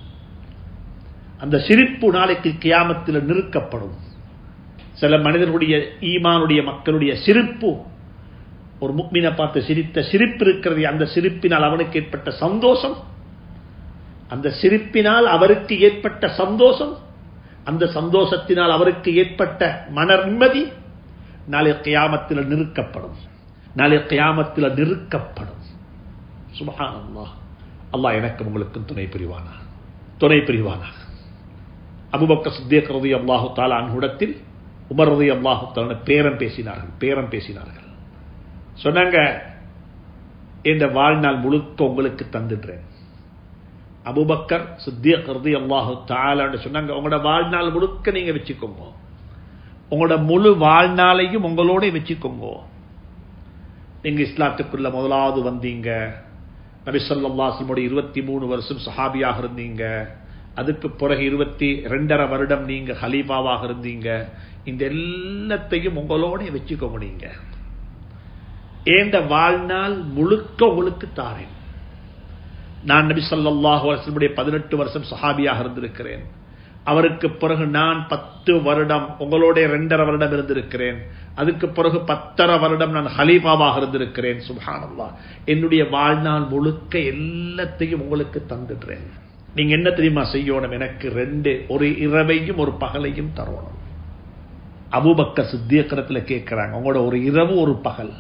C: அந்த சிரிப்பு நாளைக்கு கியாமத்தில் நிறுக்கப்படும் சில மனிதர்களுடைய ஈமானுடைய மக்களுடைய சிரிப்பு ஒரு முக்மீனை பார்த்து சிரித்த சிரிப்பு இருக்கிறது அந்த சிரிப்பினால் அவனுக்கு ஏற்பட்ட சந்தோஷம் அந்த சிரிப்பினால் அவருக்கு ஏற்பட்ட சந்தோஷம் அந்த சந்தோஷத்தினால் அவருக்கு ஏற்பட்ட மன நிம்மதி நாளை கியாமத்தில் நிறுக்கப்படும் நாளை கியாமத்தில் நிறுக்கப்படும் சுபஹான் அல்லாஹ் அல்லாஹ் எனக்கு உங்களுக்கும் துணை புரிவானா துணை புரிவானா அபுபக்க சித்தியக் ரதி அல்லாஹு தாலா அன்ஹுடத்தில் உமர் ரதி அல்லாஹு தாலா பேரம் பேசினார்கள் பேரம் பேசினார்கள் சொன்னாங்க இந்த வாழ்நாள் முழுக்க உங்களுக்கு தந்துடுறேன் அபுபக்கர் சித்தியக் ரதி அல்லாஹு தாலான்னு சொன்னாங்க உங்களோட வாழ்நாள் முழுக்க நீங்க வச்சுக்கோங்க உங்களோட முழு வாழ்நாளையும் உங்களோட வச்சுக்கோங்க நீங்க இஸ்லாத்துக்குள்ள முதலாவது வந்தீங்க நபிசல்லாசனுடைய இருபத்தி மூணு வருஷம் சஹாபியாக இருந்தீங்க அதுக்கு பிறகு இருபத்தி ரெண்டரை வருடம் நீங்க ஹலீஃபாவாக இருந்தீங்க இந்த எல்லாத்தையும் உங்களோட வச்சுக்கோங்க நீங்க ஏண்ட வாழ்நாள் முழுக்க உங்களுக்கு தாரேன் நான் நபி சொல்லாஹு வருஷனுடைய பதினெட்டு வருஷம் சஹாபியாக இருந்திருக்கிறேன் அவருக்கு பிறகு நான் பத்து வருடம் உங்களோட ரெண்டரை வருடம் இருந்திருக்கிறேன் அதுக்கு பிறகு பத்தரை வருடம் நான் ஹலீஃபாவாக இருந்திருக்கிறேன் சுபானல்லா என்னுடைய வாழ்நாள் முழுக்க எல்லாத்தையும் உங்களுக்கு தந்துடுறேன் நீங்க என்ன தெரியுமா செய்யணும் எனக்கு ரெண்டு ஒரு இரவையும் ஒரு பகலையும் தரணும் அபுபக்க சித்தியக்கரத்தில் கேட்கிறாங்க உங்களோட ஒரு இரவு ஒரு பகல்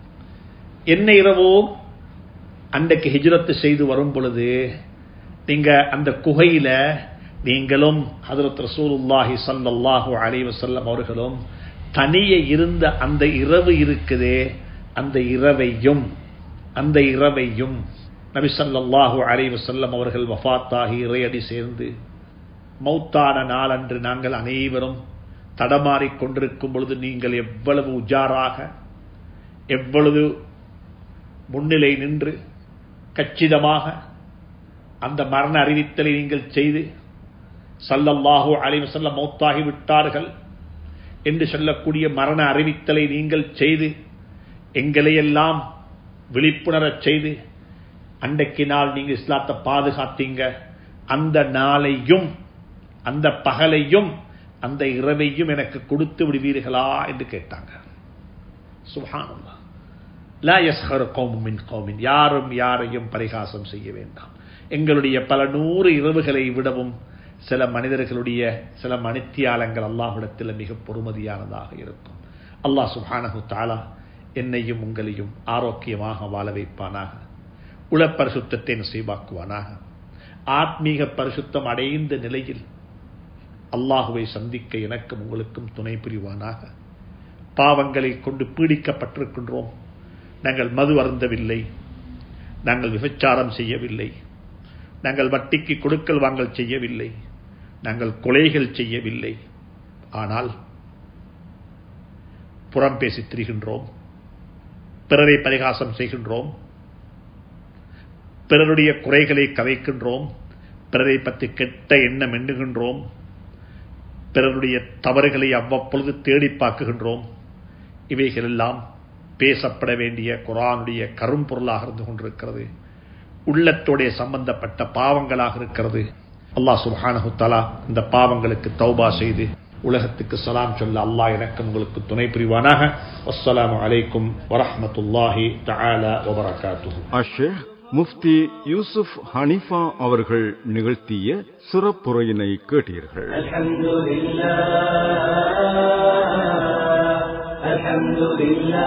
C: என்ன இரவோ அன்றைக்கு ஹிஜ்ரத்து செய்து வரும் பொழுது நீங்க அந்த குகையில நீங்களும் ஹதரத் ரசூலுல்லாஹி சல்லாஹு அலைஹி வஸல்லம் அவர்களும் தனியே இருந்த அந்த இரவு இருக்குதே அந்த இரவையும் அந்த இரவையும் நபி ஸல்லல்லாஹு அலைஹி வஸல்லம் அவர்கள் வஃபாத்தாகி இறையடி சேர்ந்து மௌத்தான நாளன்று நாங்கள் அனைவரும் தடமாறிக் கொண்டிருக்கும் பொழுது நீங்கள் எவ்வளவு உஜாராக எவ்வளவு முன்னிலை நின்று கச்சிதமாக அந்த மரண அறிவித்தலை நீங்கள் செய்து சல்லல்லாஹு அலைஹி வஸல்லம் மௌத்தாகி விட்டார்கள் என்று சொல்லக்கூடிய மரண அறிவித்தலை நீங்கள் செய்து எங்களையெல்லாம் விழிப்புணரச் செய்து அன்றைக்கு நாள் நீங்க இஸ்லாத்தை பாதுகாத்தீங்க அந்த நாளையும் அந்த பகலையும் அந்த இரவையும் எனக்கு கொடுத்து விடுவீர்களா என்று கேட்டாங்க சுபானல்லா லா யஸ்ஹர் கௌமும் மின் கௌமின் யாரும் யாரையும் பரிகாசம் செய்ய வேண்டாம் எங்களுடைய பல நூறு இரவுகளை விடவும் சில மனிதர்களுடைய சில மணித்தியாலங்கள் அல்லாஹ்விடத்தில் மிக பொறுமதியானதாக இருக்கும் அல்லாஹ் சுஹானஹு தாலா என்னையும் உங்களையும் ஆரோக்கியமாக வாழ வைப்பானாக உளப்பரிசுத்தத்தை நசீபாக்குவானாக ஆத்மீக பரிசுத்தம் அடைந்த நிலையில் அல்லாஹுவை சந்திக்க எனக்கும் உங்களுக்கும் துணை புரிவானாக பாவங்களை கொண்டு பீடிக்கப்பட்டிருக்கின்றோம் நாங்கள் மது அருந்தவில்லை நாங்கள் விபச்சாரம் செய்யவில்லை நாங்கள் வட்டிக்கு கொடுக்கல் வாங்கல் செய்யவில்லை நாங்கள் கொலைகள் செய்யவில்லை ஆனால் புறம் பேசி திரிகின்றோம் பிறரை பரிகாசம் செய்கின்றோம் பிறருடைய குறைகளை கதைக்கின்றோம் பிறரை பற்றி கெட்ட எண்ணம் எண்ணுகின்றோம் பிறருடைய தவறுகளை அவ்வப்பொழுது தேடி பார்க்குகின்றோம் இவைகளெல்லாம் பேசப்பட வேண்டிய குரானுடைய கரும்பொருளாக இருந்து கொண்டிருக்கிறது உள்ளத்தோடைய சம்பந்தப்பட்ட பாவங்களாக இருக்கிறது அல்லாஹ் சுபானஹு தலா இந்த பாவங்களுக்கு தௌபா செய்து உலகத்துக்கு சலாம் சொல்ல அல்லாஹ் எனக்கு உங்களுக்கு துணை புரிவானாக அஸ்ஸலாமு அலைக்கும் வரஹமத்துல்லாஹி தஆலா வபரகாத்துஹு
B: அஷேக் முஃப்தி யூசுப் ஹனிஃபா அவர்கள் நிகழ்த்திய சிறப்புரையினை கேட்டீர்கள்
A: الحمد لله الحمد لله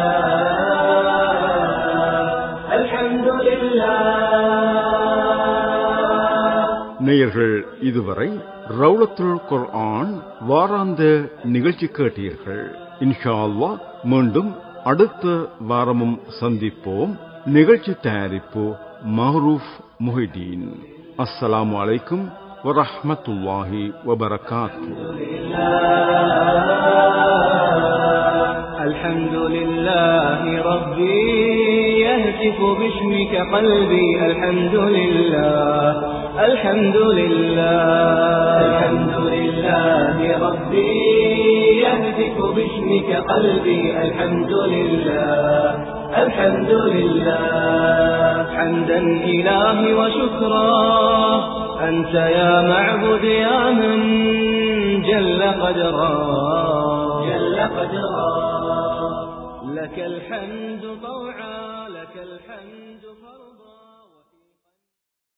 A: الحمد لله
B: நேயர்கள் இதுவரை ரவுலத்துல் குர்ஆன் வாராந்த நிகழ்ச்சி கேட்டீர்கள் இன்ஷா அல்லாஹ் மீண்டும் அடுத்த வாரமும் சந்திப்போம் நிகழ்ச்சி தயாரிப்பு மஹரூப் முஹிதீன் அஸ்ஸலாமு அலைக்கும் வரஹ்மத்துல்லாஹி வபரகாத்து
A: الحمد لله ربي يهتف باسمك قلبي الحمد لله الحمد لله الحمد لله ربي يهتف باسمك قلبي الحمد لله الحمد لله حمدا إلهي وشكرا أنت يا معبد يا من جل قدرا جل قدرا لك الحمد طوعا لك الحمد